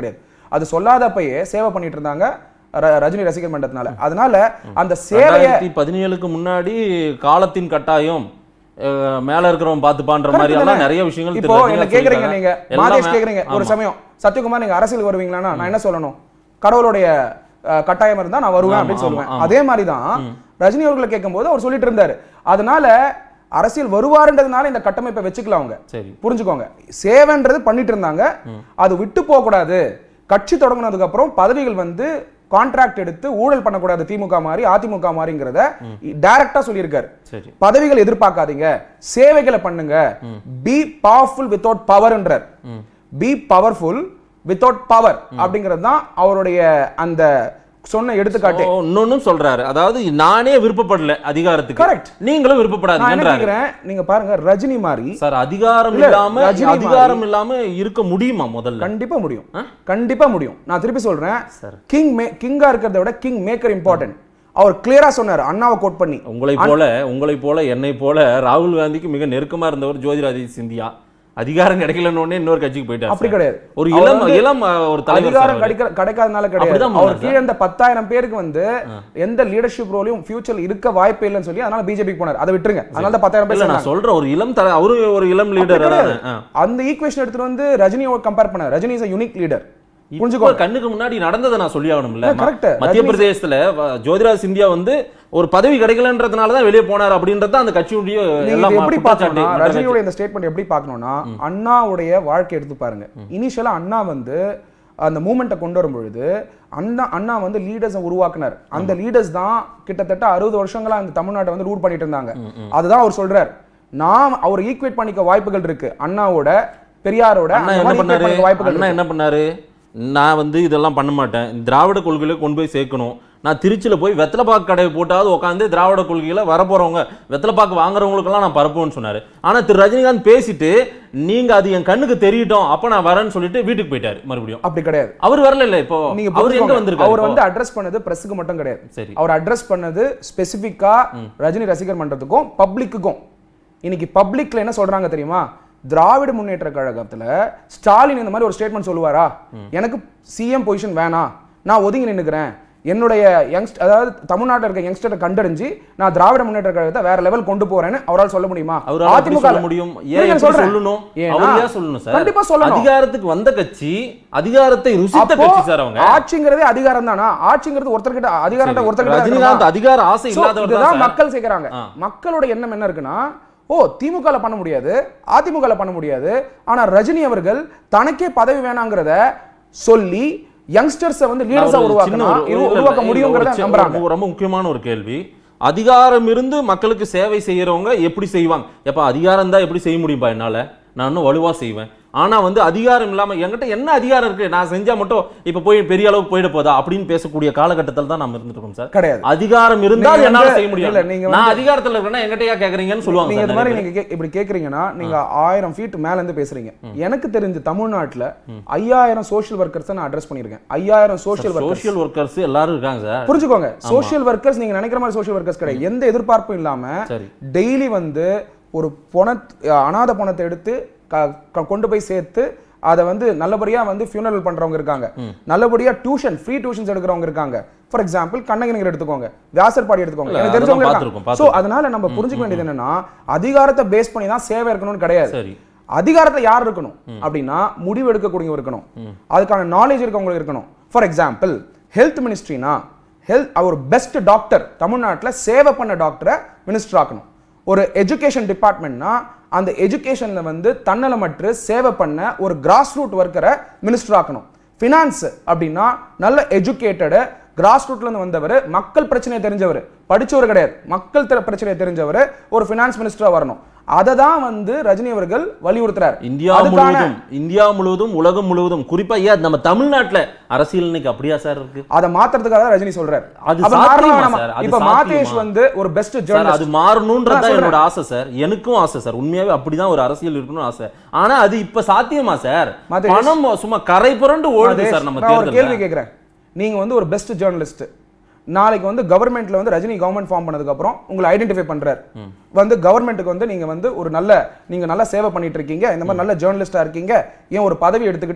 அது சொல்லாதப்பயே சேவை பண்ணிட்டு இருந்தாங்க ர- ரஜினி ரசிகர் மன்றத்தினால அதனால அந்த சேவையை ரெண்டாயிரத்தி பதினேழுக்கு முன்னாடி காலத்தின் கட்டாயம் அஹ், மேல இருக்கிறவன் பாத்துப்பான்ற மாதிரி Correct எல்லாம் தானே? நிறைய விஷயங்கள் இப்போ திரு என்ன ரஜினிகாந்த் கேக்குறீங்க சொல்லியிருக்காங்க. நீங்க எல்லாமே- மாதேஷ் கேக்குறீங்க ஒரு ஆமா. சமயம் சத்யகுமார் நீங்க அரசியல் வருவீங்களான்னா நான் என்ன சொல்லணும் கடவுளுடைய அஹ், கட்டாயம் இருந்தா நான் வருவேன் ஆமா, அப்படின்னு சொல்லுவேன் ஆமா, ஆமா. அதே மாதிரி தான் ரஜினி அவர்களை கேட்கும்போது அவர் சொல்லிட்டு இருந்தாரு அதனால அரசியல் வருவாருன்றதுனால இந்த கட்டமைப்பை வச்சுக்கலாம் அவங்க சரி புரிஞ்சுக்கோங்க சேவைன்றது பண்ணிட்டு இருந்தாங்க அது விட்டு போக கூடாது கட்சி தொடங்குனதுக்கு அப்புறம் பதவிகள் வந்து கான்ட்ராக்ட் எடுத்து ஊழல் பண்ணக்கூடாது திமுக மாதிரி அதிமுக மாதிரிங்கிறத டைரக்டா சொல்லியிருக்காரு சரி பதவிகள் எதிர்பார்க்காதீங்க சேவைகளை பண்ணுங்க பி பவர்ஃபுல் வித்தவுட் பவர்ன்றார் பி பவர்ஃபுல் வித்தவுட் பவர் அப்படிங்கிறது தான் அவருடைய அந்த சொன்ன எடுத்துக்காட்டு ஓ, இன்னொன்னும் சொல்றாரு அதாவது நானே விருப்பப்படல அதிகாரத்துக்கு Correct. நீங்களும் நான் என்ன விருப்பப்படாதீங்கன்றாரு கேக்குறேன் நீங்க பாருங்க ரஜினி மாதிரி சார் அதிகாரம் இல்ல, இல்லாம ரஜினி மாதிரி- அதிகாரம் இல்லாம இருக்க முடியுமா முதல்ல கண்டிப்பா முடியும் கண்டிப்பா முடியும் நான் திருப்பி சொல்றேன் சரி. கிங் மே கிங்கா இருக்கிறத விட கிங் மேக்கர் இம்பார்ட்டன்ட் அவர் கிளியரா சொன்னார் அண்ணாவை கோட் பண்ணி உங்களை போல உங்களை போல என்னை போல ராகுல் காந்திக்கு மிக நெருக்கமா இருந்தவர் ஜோதிராதித்ய சிந்தியா அதிகாரம் கிடைக்கலன்னு உடனே இன்னொரு கட்சிக்கு போயிட்டார் அப்படி சார். கிடையாது. ஒரு அவர் இளம் வந்து இளம் அஹ், ஒரு தலைவர் சார் அதிகாரம் அவரு. கிடைக்க கிடைக்காதனால கிடையாது அப்படிதான் அவர் போனார் கீழே இந்த பத்தாயிரம் பேருக்கு வந்து எந்த லீடர்ஷிப் ரோலையும் ஃபியூச்சர்ல இருக்க வாய்ப்பே இல்லைன்னு சொல்லி அதனால பிஜேபிக்கு போனார் அதை விட்டுருங்க அதனால தான் பத்தாயிரம் பேர் இல்ல சொன்னாங்க. நான் சொல்றேன் ஒரு இளம் தலை அவரு ஒரு இளம் லீடர் அப்படி கிடையாது. அந்த ஈக்குவேஷன் எடுத்துட்டு வந்து ரஜினியோட கம்பேர் பண்ணார் ரஜினி இஸ் யூனிக் லீடர் புரிஞ்சுக்கோ புரிஞ்சுக்கோ கண்ணுக்கு முன்னாடி நடந்ததை நான் சொல்லி ஆகணும்ல இல்ல, correct. மத்திய ரஜினி- பிரதேசத்துல வ- ஜோதிராஜ் சிந்தியா வந்து ஒரு பதவி கிடைக்கலன்றதுனால தான் வெளியே போனார் அப்படின்றது அந்த கட்சியுடைய நீங்க எல்லாம் இது எப்படி குற்றச்சாட்டு. பார்க்கணும்னா மற்ற கட்சி- ரஜினியோட இந்த ஸ்டேட்மெண்ட் எப்படி பார்க்கணும்னா அண்ணாவுடைய வாழ்க்கை எடுத்து பாருங்க இனிஷியலா அண்ணா வந்து அந்த மூமெண்ட்டை கொண்டு வரும் பொழுது அண்ணா அண்ணா வந்து லீடர்ஸை உருவாக்குனார் அந்த லீடர்ஸ் தான் கிட்டத்தட்ட அறுபது வருஷங்களா அந்த தமிழ்நாட்டை வந்து ரூட் பண்ணிட்டு இருந்தாங்க அதுதான் அவர் சொல்றார் நான் அவர் ஈக்குவேட் பண்ணிக்க வாய்ப்புகள் இருக்கு அண்ணாவோட பெரியாரோட அண்ணா அந்த என்ன மாதிரி equate பண்ணாரு பண்ணிக்க வாய்ப்புகள் அண்ணா இருக்கு. என்ன பண்ணாரு நான் வந்து இதெல்லாம் பண்ண மாட்டேன் திராவிட கொள்கையில கொண்டு போய் சேர்க்கணும் நான் திருச்சியில போய் வெத்தலைப்பாக்கு கடையை போட்டாவது உட்காந்து திராவிட கொள்கையில வரப்போறவங்க வெத்தலைப்பாக்கு வாங்குறவங்களுக்கெல்லாம் நான் பரப்புவேன்னு சொன்னாரு ஆனா திரு ரஜினிகாந்த் பேசிட்டு நீங்க அது என் கண்ணுக்கு தெரியட்டும் அப்ப நான் வரேன்னு சொல்லிட்டு வீட்டுக்கு போயிட்டாரு மறுபடியும் அப்படி கிடையாது அவர் வரல இல்ல இப்போ நீங்க அவர் எங்க புரிஞ்சுக்கோங்க. வந்திருக்காரு அவர் இப்போ? வந்து அட்ரஸ் பண்ணது பிரஸுக்கு மட்டும் கிடையாது சரி. அவர் அட்ரஸ் பண்ணது ஸ்பெசிஃபிக்கா ரஜினி ரசிகர் மன்றத்துக்கும் பப்ளிக்குக்கும் இன்னைக்கு பப்ளிக்ல என்ன சொல்றாங்க தெரியுமா திராவிட முன்னேற்ற கழகத்துல ஸ்டாலின் இந்த மாதிரி ஒரு ஸ்டேட்மெண்ட் சொல்லுவாரா எனக்கு சிஎம் பொசிஷன் வேணாம் நான் ஒதுங்கி நின்னுக்கிறேன் என்னுடைய யங்ஸ்ட் அதாவது தமிழ்நாட்டில் இருக்க யங்ஸ்டரை கண்டறிஞ்சு நான் திராவிட முன்னேற்ற கழகத்தை வேற லெவல் கொண்டு போறேன்னு அவரால் சொல்ல முடியுமா அவரால எப்படி சொல்ல முடியும் ஏன் இருங்க, எப்படி சொல்றேன். சொல்லணும் ஏன்னா, அவர் ஏன் சொல்லணும் சார் கண்டிப்பா சொல்லணும் அதிகாரத்துக்கு வந்த கட்சி அதிகாரத்தை ருசித்த அப்போ கட்சி சார் அவங்க ஆட்சிங்கிறதே அதிகாரம் தானா ஆட்சிங்கிறது ஒருத்தர்கிட்ட அதிகாரத்தை சரி. ஒருத்தர்கிட்ட தான் ரஜினிகாந்த் இருக்கணுமா? அதிகார ஆசை So, இல்லாதவர் இதுதான் தான் சார். மக்கள் கேக்குறாங்க ஆ. மக்களோட எண்ணம் என்ன இருக்குன்னா ஓ திமுக பண்ண முடியாது அதிமுக பண்ண முடியாது ஆனா ரஜினி அவர்கள் தனக்கே பதவி வேணாங்கிறத சொல்லி யங்ஸ்டர்ஸை வந்து நான் லீடர்ஸா ஒரு உருவாக்கினா சின்ன ஒரு- இரு- இல்ல, உருவாக்க இல்ல, முடியுங்கிறத ஒரு சி- நம்புறாங்க ஒரு ரொம்ப முக்கியமான ஒரு கேள்வி அதிகாரம் இருந்து மக்களுக்கு சேவை செய்யறவங்க எப்படி செய்வாங்க எப்ப அதிகாரம் தான் எப்படி செய்ய முடியும்பா என்னால நான் இன்னும் வலுவா செய்வேன் ஆனா வந்து அதிகாரம் இல்லாம என்கிட்ட என்ன அதிகாரம் இருக்கு நான் செஞ்சா மட்டும் இப்ப போய் பெரிய அளவுக்கு போயிட போதா அப்படின்னு பேசக்கூடிய காலகட்டத்தில் தான் நம்ம இருந்துட்டு இருக்கோம் சார் கிடையாது அதிகாரம் இருந்தால் நீங்க என்னால வந்து- செய்ய முடியும் இல்ல, நீங்க நான் வந்து- அதிகாரத்துல இருக்கேன்னா என்கிட்ட ஏன் கேக்குறீங்கன்னு சொல்லுவாங்க நீங்க சார் இந்த மாதிரி நிறைய நீங்க கே- இப்படி கேக்குறீங்கன்னா நீங்க ஆயிரம் ஃபீட் மேல இருந்து பேசுறீங்க எனக்கு தெரிஞ்சு தமிழ்நாட்டுல ஐயாயிரம் சோஷியல் ஒர்க்கர்ஸ் நான் அட்ரஸ் பண்ணிருக்கேன் ஐயாயிரம் சோஷியல் பேர். ஒர்க்கர்ஸ் சோஷியல் ஒர்க்கர்ஸ் எல்லாரும் இருக்காங்க சார் புரிஞ்சுக்கோங்க சோஷியல் ஒர்க்கர்ஸ் நீங்க நினைக்கிற மாதிரி சோஷியல் ஒர்க்கர்ஸ் கிடையாது எந்த எதிர்பார்ப்பும் இல்லாம சரி. டெய்லி வந்து ஒரு பொண அனாதை பணத்தை எடுத்து க- க- கொண்டு போய் சேர்த்து அதை வந்து நல்லபடியா வந்து ஃபியூனரல் பண்றவங்க இருக்காங்க நல்லபடியா டியூஷன் ஃப்ரீ டியூஷன்ஸ் எடுக்கிறவங்க இருக்காங்க ஃபார் எக்ஸாம்பிள் கண்ணகிரிங்கர் எடுத்துக்கோங்க வியாசர்பாடி எடுத்துக்கோங்க இல்ல, எனக்கு அதெல்லாம் தெரிஞ்சவங்க பார்த்திருக்கோம், இருக்காங்க. So, பார்த்திருக்கோம். அதனால நம்ம புரிஞ்சுக்க வேண்டியது என்னன்னா அதிகாரத்தை பேஸ் பண்ணி தான் சேவை இருக்கணும்னு கிடையாது சரி அதிகாரத்துல யார் இருக்கணும் அப்படின்னா முடிவு எடுக்கக்கூடியவங்க இருக்கணும் அதுக்கான நாலேஜ் இருக்கவங்க இருக்கணும் ஃபார் எக்ஸாம்பிள் ஹெல்த் மினிஸ்ட்ரினா ஹெல்த் ஒரு பெஸ்ட் டாக்டர் தமிழ்நாட்டுல சேவை பண்ண டாக்டரை மினிஸ்டர் ஆக்கணும் ஒரு எஜுகேஷன் டிபார்ட்மெண்ட்னா அந்த எஜுகேஷன்ல வந்து தன்னலமற்று சேவை பண்ண ஒரு கிராஸ் ரூட் ஒர்க்கரை மினிஸ்டர் ஆக்கணும் ஃபினான்ஸ் அப்படின்னா நல்ல எஜுகேட்டடு கிராஸ் ரூட்ல இருந்து வந்தவர் மக்கள் பிரச்சனையை தெரிஞ்சவர் படிச்சவர் கிடையாது மக்கள் தெ- பிரச்சனையை தெரிஞ்சவர் ஒரு ஃபினான்ஸ் மினிஸ்டரா வரணும் அதை தான் வந்து ரஜினி அவர்கள் வலியுறுத்துறாரு இந்தியா அதுக்கான- முழுவதும் இந்தியா முழுவதும் உலகம் முழுவதும் குறிப்பா ஏன் நம்ம தமிழ்நாட்டுல அரசியல் இன்னைக்கு அப்படியா சார் இருக்கு அதை மாத்துறதுக்காக தான் ரஜினி சொல்றாரு அது அப்ப சாத்தியமா காரணம் நம்ம- சார்? அது இப்ப சாத்தியமா? மாதேஷ் வந்து ஒரு பெஸ்ட் சார் அது ஜேர்னலிஸ்ட் மாறணும்ன்றது நான் தான் சொல்றேன். என்னோட ஆசை சார் எனக்கும் ஆசை சார் உண்மையாவே அப்படிதான் ஒரு அரசியல் இருக்கணும்னு ஆசை ஆனா அது இப்ப சாத்தியமா சார் மாதேஷ். பணம் சும்மா கரை புரண்டு ஓடுது சார் நம்ம நான் ஒரு கேள்வி தேர்தல்ல கேக்குறேன் நீங்க வந்து ஒரு பெஸ்ட் ஜேர்னலிஸ்ட் நாளைக்கு வந்து கவர்மெண்ட்ல வந்து ரஜினி கவர்மெண்ட் ஃபார்ம் பண்ணதுக்கு அப்புறம் உங்களை ஐடென்டிஃபை பண்றாரு வந்து கவர்மெண்ட்டுக்கு வந்து நீங்க வந்து ஒரு நல்ல நீங்க நல்ல சேவை பண்ணிட்டு இருக்கீங்க இந்த மாதிரி நல்ல ஜேர்னலிஸ்டா இருக்கீங்க ஏன் ஒரு பதவி எடுத்துக்கிட்டு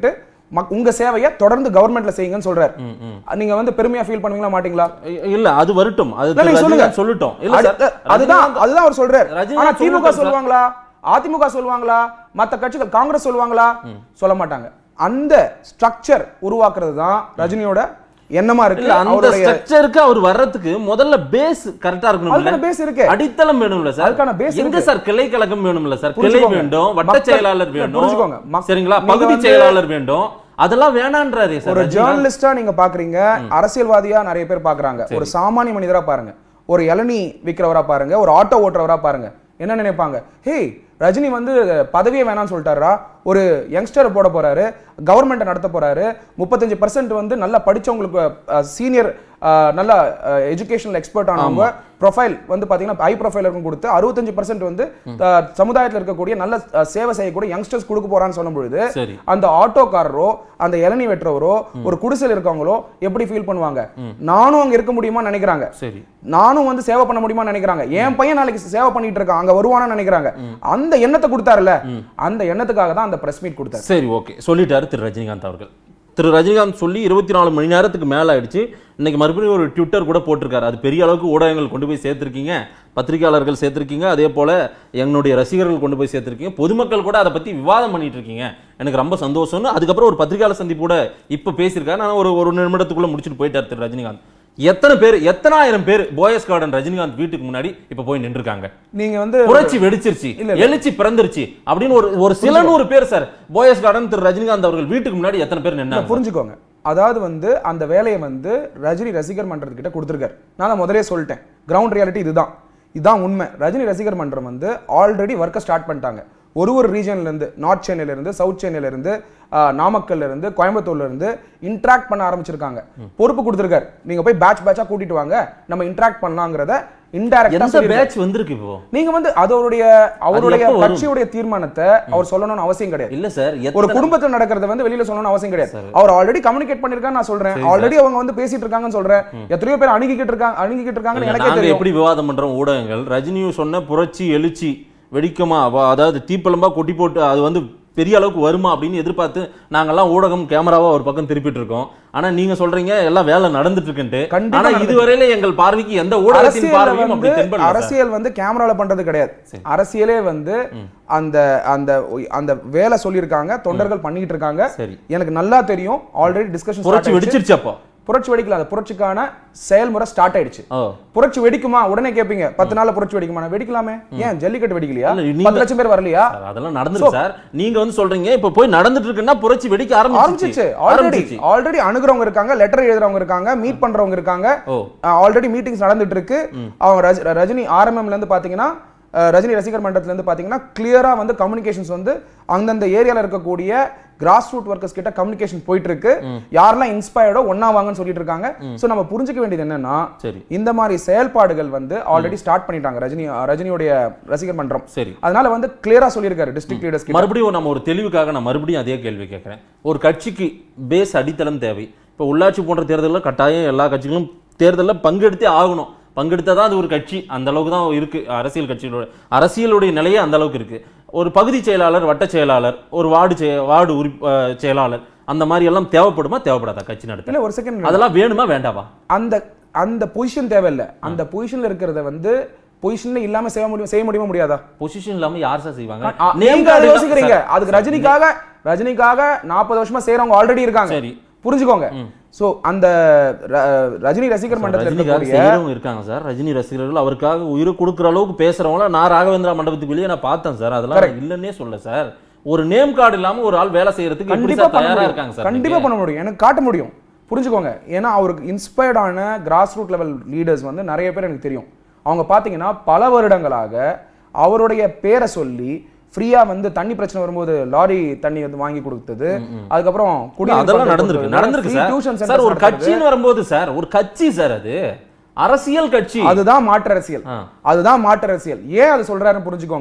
மக்- உங்க சேவையை தொடர்ந்து கவர்மெண்ட்ல செய்யுங்கன்னு சொல்றாரு நீங்க வந்து பெருமையா ஃபீல் பண்ணுவீங்களா மாட்டீங்களா இ- இல்ல அது வரட்டும் அது இல்ல, நீங்க சொல்லுங்க. ரஜினிகாந்த் சொல்லட்டும் இல்ல அடுத்த- சார் அதுதான் ரஜினிகாந்த் அதுதான் அவர் சொல்றாரு ரஜினிகாந்த் ஆனா திமுக சொல்லட்டும் சார். சொல்லுவாங்களா அதிமுக சொல்லுவாங்களா மத்த கட்சிகள் காங்கிரஸ் சொல்லுவாங்களா சொல்ல மாட்டாங்க அந்த ஸ்ட்ரக்சர் உருவாக்குறது தான் ரஜினியோட எண்ணமா இருக்கு இல்ல அந்த அவருடைய ஸ்ட்ரக்சருக்கு அவர் வர்றதுக்கு முதல்ல பேஸ் கரெக்டா இருக்கணும் அதுக்கான base இருக்கு. அடித்தளம் வேணும்ல சார் அதுக்கான base எங்க இருக்கு. சார் கிளை கழகம் வேணும்ல சார் கிளை புரிஞ்சுக்கோங்க. வேண்டும் வட்ட மக்கள்- செயலாளர் இல்ல, வேண்டும் புரிஞ்சுக்கோங்க. மக்- சரிங்களா நீங்க பகுதி வந்து- செயலாளர் வேண்டும் அதெல்லாம் வேணான்றாரு சார் ஒரு ரஜினிகாந்த். ஜேர்னலிஸ்டா நீங்க பாக்குறீங்க அரசியல்வாதியா நிறைய பேர் பாக்குறாங்க ஒரு சாமானிய மனிதரா பாருங்க ஒரு இளநீ விக்கிறவரா பாருங்க ஒரு ஆட்டோ ஓட்டுறவரா பாருங்க என்ன நினைப்பாங்க ஹே ரஜினி வந்து பதவியே வேணாம்னு சொல்லிட்டாரா ஒரு யங்ஸ்டர் போட போறாரு கவர்மெண்ட்டை நடத்த போறாரு முப்பத்தஞ்சு பர்சன்ட் வந்து நல்லா படிச்சவங்களுக்கு சீனியர் நல்ல எஜுகேஷனல் எக்ஸ்பர்ட் ஆனவங்க ப்ரொஃபைல் வந்து பாத்தீங்கன்னா ஹை ப்ரொஃபைல் இருக்கும் கொடுத்து அறுபத்தஞ்சு பர்சன்ட் வந்து அஹ், சமுதாயத்துல இருக்கக்கூடிய நல்ல அஹ், சேவை செய்யக்கூடிய யங்ஸ்டர்ஸ் கொடுக்க போறான்னு சொல்லும் பொழுது சரி அந்த ஆட்டோக்காரரோ அந்த இளநீ வெட்டுறவரோ ஒரு குடிசையில் இருக்கவங்களோ எப்படி ஃபீல் பண்ணுவாங்க நானும் அங்க இருக்க முடியுமா நினைக்கிறாங்க சரி நானும் வந்து சேவை பண்ண முடியுமா நினைக்கிறாங்க என் பையன் நாளைக்கு சேவை பண்ணிட்டு இருக்கான் அங்க வருவான்னு நினைக்கிறாங்க அந்த எண்ணத்தை கொடுத்தாருல அந்த எண்ணத்துக்காக தான் அந்த பிரஸ் மீட் கொடுத்தாரு சரி ஓகே சொல்லிட்டாரு திரு ரஜினிகாந்த் அவர்கள் திரு ரஜினிகாந்த் சொல்லி இருபத்தி நாலு மணி நேரத்துக்கு மேல ஆயிடுச்சு இன்னைக்கு மறுபடியும் ஒரு ட்விட்டர் கூட போட்டிருக்காரு அது பெரிய அளவுக்கு ஊடகங்கள் கொண்டு போய் சேர்த்திருக்கீங்க பத்திரிகையாளர்கள் சேர்த்திருக்கீங்க அதே போல எங்களுடைய ரசிகர்கள் கொண்டு போய் சேர்த்திருக்கீங்க பொதுமக்கள் கூட அதை பத்தி விவாதம் பண்ணிட்டு இருக்கீங்க எனக்கு ரொம்ப சந்தோஷம்னு அதுக்கப்புறம் ஒரு பத்திரிகையாளர் சந்திப்பு கூட இப்ப பேசியிருக்காரு நான் ஒரு ஒரு நிமிடத்துக்குள்ள முடிச்சுட்டு போயிட்டார் திரு ரஜினிகாந்த் எத்தனை பேர் எத்தனாயிரம் பேர் போயஸ் கார்டன் ரஜினிகாந்த் வீட்டுக்கு முன்னாடி இப்ப போய் நின்றுருக்காங்க நீங்க வந்து புரட்சி வெடிச்சிருச்சு இல்ல, இல்ல. எழுச்சி பிறந்துருச்சு அப்படின்னு ஒரு ஒரு சில நூறு பேர் சார் போயஸ் கார்டன் திரு ரஜினிகாந்த் அவர்கள் வீட்டுக்கு முன்னாடி எத்தனை பேர் இல்ல, நின்னாங்க புரிஞ்சுக்கோங்க அதாவது வந்து அந்த வேலையை வந்து ரஜினி ரசிகர் மன்றம் கிட்ட கொடுத்துருக்காரு நான் தான் முதலே சொல்லிட்டேன் கிரவுண்ட் ரியாலிட்டி இதுதான் இதுதான் உண்மை ரஜினி ரசிகர் மன்றம் வந்து ஆல்ரெடி ஒர்க்கை ஸ்டார்ட் பண்ணிட்டாங்க ஒரு ஒரு ரீஜன்ல இருந்து நார்த் சென்னையில இருந்து சவுத் சென்னையில இருந்து ஆஹ், நாமக்கல்ல இருந்து கோயம்புத்தூர்ல இருந்து இன்ட்ராக்ட் பண்ண ஆரம்பிச்சிருக்காங்க பொறுப்பு கொடுத்துருக்காரு நீங்க போய் பேட்ச் பேட்சா கூட்டிட்டு வாங்க நம்ம இன்ட்ராக்ட் பண்ணலாங்கிறத இன்டைரக்டா எந்த பேட்ச் வந்திருக்கு இப்போ நீங்க வந்து அது அவருடைய அவருடைய எப்போ வரும்? கட்சியுடைய தீர்மானத்தை அவர் சொல்லணும்னு அவசியம் கிடையாது இல்ல சார் ஒரு எத்தனை குடும்பத்துல நடக்கிறத வந்து வெளியில சொல்லணும்னு அவசியம் கிடையாது அவர் ஆல்ரெடி கம்யூனிகேட் பண்ணிருக்கான்னு நான் சொல்றேன் ஆல்ரெடி அவங்க வந்து பேசிட்டு இருக்காங்கன்னு சொல்றேன் எத்தனையோ பேர் அணுகிக்கிட்டு இருக்காங்க அணுகிக்கிட்டு இருக்காங்கன்னு இல்ல, எனக்கே நாங்க தெரியும் எப்படி விவாதம் பண்றோம் ஊடகங்கள் ரஜினியும் சொன்ன புரட்சி எழுச்சி வெடிக்குமா அவ- அதாவது தீப்பழம்பா கொட்டி போட்டு அது வந்து பெரிய அளவுக்கு வருமா அப்படின்னு எதிர்பார்த்து நாங்கெல்லாம் ஊடகம் கேமராவா ஒரு பக்கம் திருப்பிட்டு இருக்கோம் ஆனா நீங்க சொல்றீங்க எல்லாம் வேலை நடந்துட்டு இருக்குன்ட்டு கண்டிப்பா ஆனா நடந்துட்டு இதுவரையில எங்கள் பார்வைக்கு எந்த ஊடகத்தின் அரசியல்ல பார்வையும் அப்படி வந்து தென்படல சார். அரசியல் வந்து கேமரால பண்றது கிடையாது அரசியலே வந்து அந்த அந்த அந்த வேலை சொல்லியிருக்காங்க தொண்டர்கள் பண்ணிட்டு இருக்காங்க சரி எனக்கு நல்லா தெரியும் ஆல்ரெடி டிஸ்கஷன் புரட்சி வெடிச்சிருச்சு அப்போ புரட்சி வெடிக்கல அந்த புரட்சிக்கான செயல்முறை ஸ்டார்ட் ஆயிடுச்சு ஓ புரட்சி வெடிக்குமா உடனே கேப்பீங்க பத்து நாள்ல புரட்சி வெடிக்குமா நான் வெடிக்கலாமே ஏன் ஜல்லிக்கட்டு வெடிக்கலையா இல்ல, நீங்க- பத்து லட்சம் பேர் வரலையா சார், அதெல்லாம் நடந்துருக்கு சார் நீங்க வந்து சொல்றீங்க இப்ப போய் நடந்துட்டு இருக்குன்னா புரட்சி வெடிக்க ஆரம்பிச்சிச்சு ஆரம்பிச்சிச்சு ஆல்ரெடி ஆரம்பிச்சிச்சு ஆல்ரெடி அணுகுறவங்க இருக்காங்க லெட்டர் எழுதுறவங்க இருக்காங்க மீட் பண்றவங்க இருக்காங்க ஓ ஆல்ரெடி மீட்டிங்ஸ் நடந்துட்டு இருக்கு அவங்க ரஜ- ரஜினி ஆர்எம்எம்ல இருந்து பாத்தீங்கன்னா அஹ், ரஜினி ரசிகர் மன்றத்துல இருந்து பாத்தீங்கன்னா கிளியரா வந்து கம்யூனிகேஷன்ஸ் வந்து அந்தந்த ஏரியால இருக்கக்கூடிய கிராஸ் ரூட் ஒர்க்கர்ஸ் கிட்ட கம்யூனிகேஷன் போயிட்டு இருக்கு யாரெல்லாம் இன்ஸ்பயர்டோ ஒன்னா வாங்கன்னு சொல்லிட்டு இருக்காங்க சோ நம்ம புரிஞ்சுக்க வேண்டியது என்னன்னா சரி இந்த மாதிரி செயல்பாடுகள் வந்து ஆல்ரெடி ஸ்டார்ட் பண்ணிட்டாங்க ரஜினி ரஜினியோடைய ரசிகர் மன்றம் சரி அதனால வந்து கிளியரா சொல்லியிருக்காரு டிஸ்ட்ரிக்ட் லீடர்ஸ் கிட்ட மறுபடியும் நம்ம ஒரு தெளிவுக்காக நான் மறுபடியும் அதே கேள்வி கேட்கிறேன் ஒரு கட்சிக்கு பேஸ் அடித்தளம் தேவை இப்போ உள்ளாட்சி போன்ற தேர்தலில் கட்டாயம் எல்லா கட்சிகளும் தேர்தலில் பங்கெடுத்தே ஆகணும் பங்கெடுத்தா தான் அது ஒரு கட்சி அந்த அளவுக்கு தான் இருக்கு அரசியல் கட்சிகளோட அரசியலுடைய நிலையே அந்த அளவுக்கு இருக்கு ஒரு பகுதி செயலாளர் வட்ட செயலாளர் ஒரு வார்டு செய- வார்டு உறுப் அஹ் செயலாளர் அந்த மாதிரி எல்லாம் தேவைப்படுமா தேவைப்படாதா கட்சி நடத்த இல்ல ஒரு செகண்ட் அதெல்லாம் வேணுமா வேண்டாவா அந்த அந்த பொசிஷன் தேவையில்ல அந்த பொசிஷன்ல இருக்கிறத வந்து பொசிஷன்ல இல்லாம செய்ய முடியும் செய்ய முடியுமா முடியாதா பொசிஷன் இல்லாம யார் சார் செய்வாங்க ஆ, Name நீங்க card அதை இல்ல- யோசிக்கிறீங்க சார், அதுக்கு ரஜினிக்காக ரஜினிக்காக நாற்பது வருஷமா செய்யறவங்க ஆல்ரெடி இருக்காங்க சரி புரிஞ்சுக்கோங்க சோ அந்த ர- ரஜினி ரசிகர் மன்றத்துல ரஜினிகாக இருக்கக்கூடிய செய்யறவங்க இருக்காங்க சார் ரஜினி ரசிகர்கள் அவருக்காக உயிரை கொடுக்குற அளவுக்கு பேசுறவங்கள நான் ராகவேந்திரா மண்டபத்துக்கு வெளியே நான் பார்த்தேன் சார் அதெல்லாம் நான் இல்லைன்னே சொல்ல சார் ஒரு நேம் கார்டு இல்லாம ஒரு ஆள் வேலை செய்யறதுக்கு எப்படி கண்டிப்பா சார் பண்ண தயாரா இருக்காங்க முடியும் சார் கண்டிப்பா பண்ண முடியும் எனக்கு காட்ட முடியும் புரிஞ்சுக்கோங்க ஏன்னா அவருக்கு இன்ஸ்பயர்டான கிராஸ் ரூட் லெவல் லீடர்ஸ் வந்து நிறைய பேர் எனக்கு தெரியும் அவங்க பாத்தீங்கன்னா பல வருடங்களாக அவருடைய பேரை சொல்லி ஃப்ரீயா வந்து தண்ணி பிரச்சனை வரும்போது லாரி தண்ணி வந்து வாங்கி கொடுத்தது அதுக்கப்புறம் குடிநீர் அதெல்லாம் பந்தல் நடந்திருக்கு கொடுத்தது, நடந்திருக்கு free sir tuition centers sir ஒரு நடத்துறது. கட்சின்னு வரும்போது சார் ஒரு கட்சி சார் அது அரசியல் கட்சி அதுதான் மாற்று அரசியல் ஆ. அதுதான் மாற்று அரசியல் ஏன் அது சொல்றாருன்னு புரிஞ்சுக்கோங்க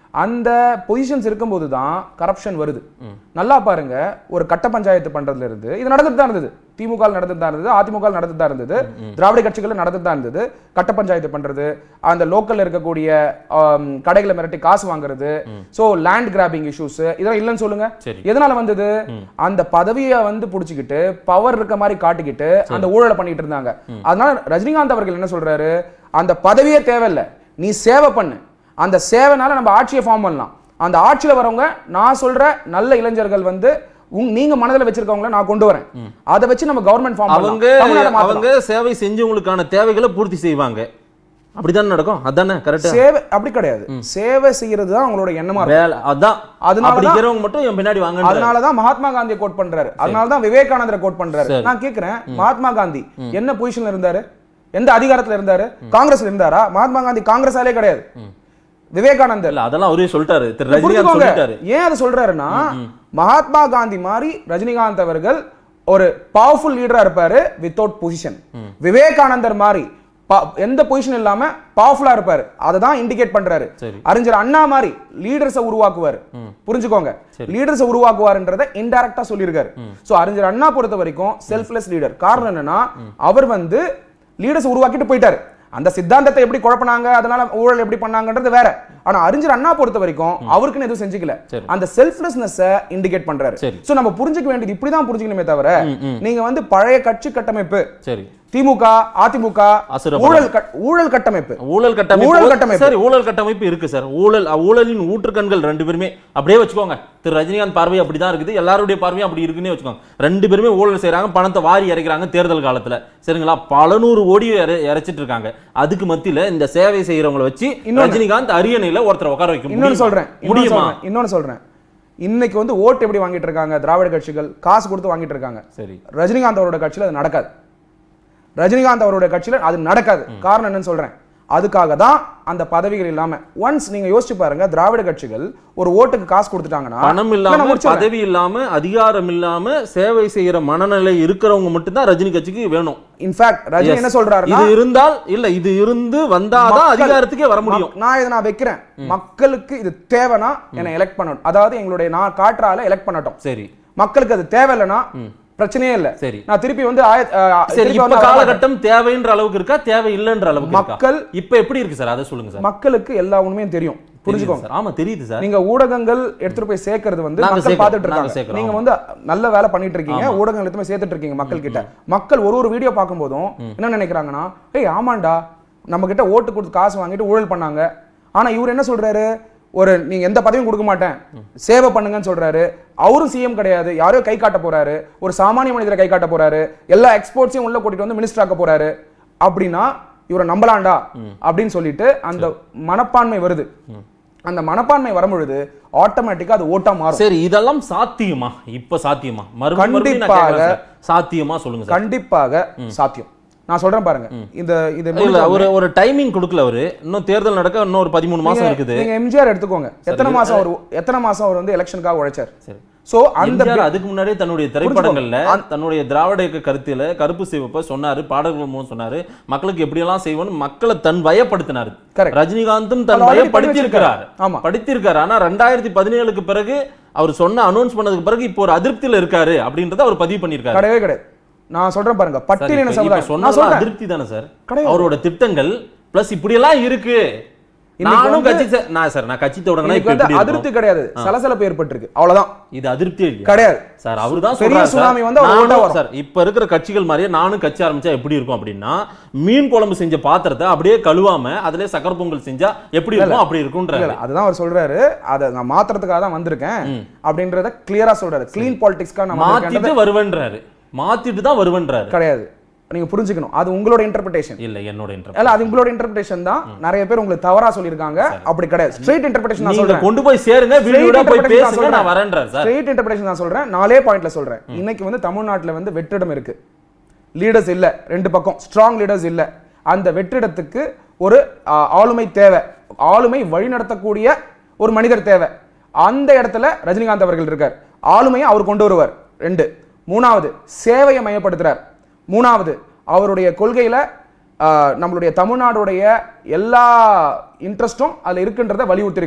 அந்த பொசிஷன்ஸ் இருக்கும்போது தான் கரப்ஷன் வருது நல்லா பாருங்க ஒரு கட்ட பஞ்சாயத்து பண்றதுல இருந்து இது நடந்துட்டு தான் இருந்தது திமுக ல நடந்துட்டு தான் இருந்தது அதிமுக ல நடந்துட்டு தான் இருந்தது திராவிட கட்சிகள் நடந்துட்டு தான் இருந்தது கட்ட பஞ்சாயத்து பண்றது அந்த லோக்கல்ல இருக்கக்கூடிய ஆம், கடைகளை மிரட்டி காசு வாங்குறது சோ லேண்ட் கிராபிங் இஷ்யூஸ் இதெல்லாம் இல்லைன்னு சொல்லுங்க சரி. எதனால வந்தது அந்த பதவியை வந்து புடிச்சுக்கிட்டு பவர் இருக்க மாதிரி காட்டிக்கிட்டு அந்த ஊழலை பண்ணிட்டு இருந்தாங்க அதனால ரஜினிகாந்த் அவர்கள் என்ன சொல்றாரு அந்த பதவியே தேவையில்லை நீ சேவை பண்ணு அந்த சேவைனால நம்ம ஆட்சியை ஃபார்ம் பண்ணலாம் அந்த ஆட்சியில வரவங்க நான் சொல்ற நல்ல இளைஞர்கள் வந்து உங்- நீங்க மனதில் வச்சிருக்கவங்கள நான் கொண்டு வரேன் அதை வச்சு நம்ம கவர்மெண்ட் ஃபார்ம் அவங்க அவங்க சேவை செஞ்சவங்களுக்கான தேவைகளை பூர்த்தி செய்வாங்க அப்படிதானே நடக்கும் அதானே கரெக்டா சேவை அப்படி கிடையாது சேவை செய்யறது தான் அவங்களோட எண்ணமா இருக்கும் வேலை அதான் அதனால அப்படி தான் இருக்கிறவங்க மட்டும் என் பின்னாடி வாங்க அதனாலதான் மகாத்மா காந்தியை கோட் பண்றாரு அதனாலதான் விவேகானந்தரை கோட் பண்றாரு நான் கேக்குறேன் மகாத்மா காந்தி என்ன பொசிஷன்ல இருந்தாரு எந்த அதிகாரத்துல இருந்தாரு காங்கிரஸ்ல இருந்தாரா மகாத்மா காந்தி காங்கிரஸாலே கிடையாது விவேகானந்தர் இல்ல அதெல்லாம் அவரே சொல்லிட்டாரு திரு ரஜினிகாந்த் புரிஞ்சுக்கோங்க சொல்லிட்டாரு ஏன் அதை சொல்றாருன்னா மகாத்மா காந்தி மாதிரி ரஜினிகாந்த் அவர்கள் ஒரு பவர்ஃபுல் லீடரா இருப்பாரு வித்தவுட் பொசிஷன் விவேகானந்தர் மாதிரி ப- எந்த பொசிஷன் இல்லாம பவர்ஃபுல்லா இருப்பாரு அதை தான் இண்டிகேட் பண்றாரு சரி. அறிஞர் அண்ணா மாதிரி லீடர்ஸை உருவாக்குவார் புரிஞ்சுக்கோங்க லீடர்ஸை உருவாக்குவார்ன்றத இன்டைரக்டா சொல்லியிருக்காரு சோ அறிஞர் அண்ணா பொறுத்த வரைக்கும் செல்ஃப்லெஸ் லீடர் காரணம் என்னன்னா அவர் வந்து லீடர்ஸ் உருவாக்கிட்டு போயிட்டாரு அந்த சித்தாந்தத்தை எப்படி குழப்பினாங்க அதனால ஊழல் எப்படி பண்ணாங்கன்றது வேற ஆனா அறிஞர் அண்ணா பொறுத்த வரைக்கும் அவருக்குன்னு எதுவும் செஞ்சுக்கல சரி. அந்த செல்ஃப்லெஸ்னஸ் இண்டிகேட் பண்றாரு சரி. சோ நம்ம புரிஞ்சுக்க வேண்டியது இப்படிதான் புரிஞ்சுக்கணுமே தவிர நீங்க வந்து பழைய கட்சி கட்டமைப்பு சரி திமுக அதிமுக அசுரபலம். ஊழல் கட்- ஊழல் கட்டமைப்பு ஊழல் கட்டமைப்பு ஊழல் கட்டமைப்பு. சரி ஊழல் கட்டமைப்பு இருக்கு சார் ஊழல் அ, ஊழலின் ஊற்றுக்கண்கள் ரெண்டு பேருமே அப்படியே வச்சுக்கோங்க திரு ரஜினிகாந்த் பார்வை அப்படிதான் இருக்குது எல்லாருடைய பார்வையும் அப்படி இருக்குன்னே வச்சுக்கோங்க ரெண்டு பேருமே ஊழல் செய்றாங்க பணத்தை வாரி இறைக்கிறாங்க தேர்தல் காலத்துல சரிங்களா பல நூறு கோடி இறை- இறைச்சிட்டு இருக்காங்க அதுக்கு மத்தியில இந்த சேவை செய்யறவங்களை வச்சு இன்னொன்னு. ரஜினிகாந்த் அரியணையில ஒருத்தர் உட்கார வைக்க இன்னொன்னு முடியுமா? சொல்றேன் இன்னொன்னு முடியுமா சொல்றேன் இன்னொன்னு சொல்றேன் இன்னைக்கு வந்து ஓட்டு எப்படி வாங்கிட்டு இருக்காங்க திராவிட கட்சிகள் காசு கொடுத்து வாங்கிட்டு இருக்காங்க சரி ரஜினிகாந்த் அவரோட கட்சியில அது நடக்காது ரஜினிகாந்த் அவரோட கட்சியில அது நடக்காது காரணம் என்னன்னு சொல்றேன் அதுக்காக தான் அந்த பதவிகள் இல்லாம ஒன்ஸ் நீங்க யோசிச்சு பாருங்க திராவிட கட்சிகள் ஒரு ஓட்டுக்கு காசு கொடுத்துட்டாங்கன்னா பணம் இல்ல, நான் இல்லாம முடிச்சிடுறேன். பதவி இல்லாம அதிகாரம் இல்லாம சேவை செய்யற மனநிலை இருக்கிறவங்க மட்டும்தான் ரஜினி கட்சிக்கு வேணும் இன்ஃபேக்ட் ரஜினி Yes. என்ன சொல்றாருன்னா இது இருந்தால் இல்ல இது இருந்து வந்தாதான் மக்கள்- அதிகாரத்துக்கே வர முடியும் மக்- நான் இதை நான் வைக்கிறேன் மக்களுக்கு இது தேவைன்னா என்னை எலெக்ட் பண்ணணும் அதாவது எங்களுடைய நான் காற்றால எலெக்ட் பண்ணட்டும் சரி மக்களுக்கு அது தேவையில்லைன்னா பிரச்சனையே இல்ல சரி. நான் திருப்பி வந்து ஆய- அஹ், சரி திருப்பி இப்ப வந்து வரமாட்டேன். காலகட்டம் தேவைன்ற அளவுக்கு இருக்கா தேவை இல்லைன்ற அளவுக்கு இருக்கா மக்கள் இப்ப எப்படி இருக்கு சார் அதை சொல்லுங்க சார் மக்களுக்கு எல்லா உண்மையும் தெரியும் புரிஞ்சுக்கோங்க தெரியுது சார். ஆமா தெரியுது சார் நீங்க ஊடகங்கள் எடுத்துட்டு போய் சேர்க்கறது வந்து நாங்க மக்கள் சேர்க்கிறோம். பார்த்துட்டு நாங்க இருக்காங்க சேர்க்கிறோம். நீங்க வந்து நல்ல வேலை பண்ணிட்டு இருக்கீங்க ஊடகங்கள் எடுத்து போய் சேர்த்துட்டு இருக்கீங்க மக்கள் கிட்ட மக்கள் ஒரு ஒரு வீடியோ பார்க்கும்போதும் என்ன நினைக்கிறாங்கன்னா ஏய் ஆமாண்டா நம்ம கிட்ட ஓட்டு கொடுத்து காசு வாங்கிட்டு ஊழல் பண்ணாங்க ஆனா இவர் என்ன சொல்றாரு ஒரு நீங்க எந்த பதவியும் கொடுக்க மாட்டேன் சேவை பண்ணுங்கன்னு சொல்றாரு அவரும் சிஎம் கிடையாது யாரையோ கை காட்ட போறாரு ஒரு சாமானிய மனிதரை கை காட்ட போறாரு எல்லா எக்ஸ்போர்ட்ஸையும் உள்ள கூட்டிட்டு வந்து மினிஸ்டர் ஆக்க போறாரு அப்படின்னா இவரை நம்பலாண்டா அப்படின்னு சொல்லிட்டு அந்த மனப்பான்மை வருது அந்த மனப்பான்மை வரும்பொழுது ஆட்டோமேட்டிக்கா அது ஓட்டா மாறும் சரி இதெல்லாம் சாத்தியமா இப்ப சாத்தியமா மறுபடியும் மறுபடியும் நான் கண்டிப்பாக. கேட்கிறேன் சார். சாத்தியமா சொல்லுங்க சார் கண்டிப்பாக சாத்தியம் நான் சொல்றேன் பாருங்க இந்த இது இல்ல முடிஞ்ச ஒரு ஒரு டைமிங் கொடுக்கல அவரு இன்னும் தேர்தல் நடக்க இன்னும் ஒரு பதிமூணு மாசம் நீங்க- இருக்குது நீங்க எம்ஜிஆர் எடுத்துக்கோங்க எத்தனை மாசம் அவர் எத்தனை மாசம் அவர் வந்து எலெக்ஷனுக்காக உழைச்சார் சரி சோ அந்த எம்ஜிஆர் அதுக்கு முன்னாடியே தன்னுடைய திரைப்படங்கள்ல அந்த- தன்னுடைய திராவிட இயக்க கருத்தில கருப்பு சிவப்ப சொன்னாரு பாடல்கள் மூலம் சொன்னாரு மக்களுக்கு எப்படியெல்லாம் செய்வோம்னு மக்களை தன் வயப்படுத்தினாரு Correct. ரஜினிகாந்தும் தன் அது already வயப்படுத்தி இருக்கிறார் ஆமா. படித்திருக்காரு ஆனா ரெண்டாயிரத்தி பதினேழுக்கு பிறகு அவர் சொன்ன அனௌன்ஸ் பண்ணதுக்கு பிறகு இப்போ ஒரு அதிருப்தியில இருக்காரு அப்படின்றத அவர் பதிவு பண்ணியிருக்காரு கிடையவே கிடையாது நான் சொல்றேன் பாருங்க சார், பட்டியலின இப்ப- இப்ப சமுதாயம் நான் சொன்னதெல்லாம் சொல்றேன் அதிருப்தி தானே சார் கிடையாது. அவரோட திட்டங்கள் பிளஸ் இப்படி எல்லாம் இருக்கு இன்னைக்கு நானும் வந்து- கட்சி சே- நான் சார் நான் கட்சி தொடங்கினா இன்னைக்கு இப்ப வந்து எப்படி இருக்கும்? அதிருப்தி கிடையாது சலசலப்பு ஏற்பட்டிருக்கு அவ்வளவுதான் இது அதிருப்தியே இல்லையா கிடையாது சார் அவர்தான் பெரிய சொல்றாரு சார். சுனாமி வந்து அவர் நானும் ஓட்டா வரும். சார் இப்ப இருக்கிற கட்சிகள் மாதிரியே நானும் கட்சி ஆரம்பிச்சா எப்படி இருக்கும் அப்படின்னா மீன் குழம்பு செஞ்ச பாத்திரத்தை அப்படியே கழுவாம அதுல சக்கரை பொங்கல் செஞ்சா எப்படி இருக்கும் அப்படி இல்ல, இருக்கும்ன்றாரு இல்ல, அதுதான் அவர் சொல்றாரு அதை நான் மாத்துறதுக்காக தான் வந்திருக்கேன் அப்படின்றத கிளியரா சொல்றாரு கிளீன் பாலிடிக்ஸ்க்காக நான் வந்திருக்கேன்றத மாத்திட்டு வருவேன்றாரு மாத்திட்டு தான் வருவேன்றாரு கிடையாது நீங்க புரிஞ்சுக்கணும் அது உங்களோட இன்டர்பிரேஷன் இல்ல என்னோட interest. இல்ல அது உங்களோட இன்டர்பிரேஷன் தான் நிறைய பேர் உங்களுக்கு தவறா சொல்லியிருக்காங்க அப்படி கிடையாது ஸ்ட்ரெயிட் இன்டர்பிரேஷன் நான் நீங்க சொல்றேன் கொண்டு போய் சேருங்க வீடு Straight வீடா போய் interpretation நான் பேசுங்க சொல்றேன். நான் வரேன்றாரு சார் ஸ்ட்ரெயிட் இன்டர்பிரேஷன் நான் சொல்றேன் நாலே பாயிண்ட்ல சொல்றேன் இன்னைக்கு வந்து தமிழ்நாட்டுல வந்து வெற்றிடம் இருக்கு லீடர்ஸ் இல்ல ரெண்டு பக்கம் ஸ்ட்ராங் லீடர்ஸ் இல்ல அந்த வெற்றிடத்துக்கு ஒரு ஆ, ஆளுமை தேவை ஆளுமை வழிநடத்தக்கூடிய ஒரு மனிதர் தேவை அந்த இடத்துல ரஜினிகாந்த் அவர்கள் இருக்கார் ஆளுமையை அவர் கொண்டு வருவார் ரெண்டு மூணாவது சேவையை மையப்படுத்துறார் மூணாவது அவருடைய கொள்கையில ஆ, நம்மளுடைய தமிழ்நாடுடைய எல்லா இன்ட்ரெஸ்டும் அதுல இருக்குன்றதை வலியுறுத்தியிருக்கார்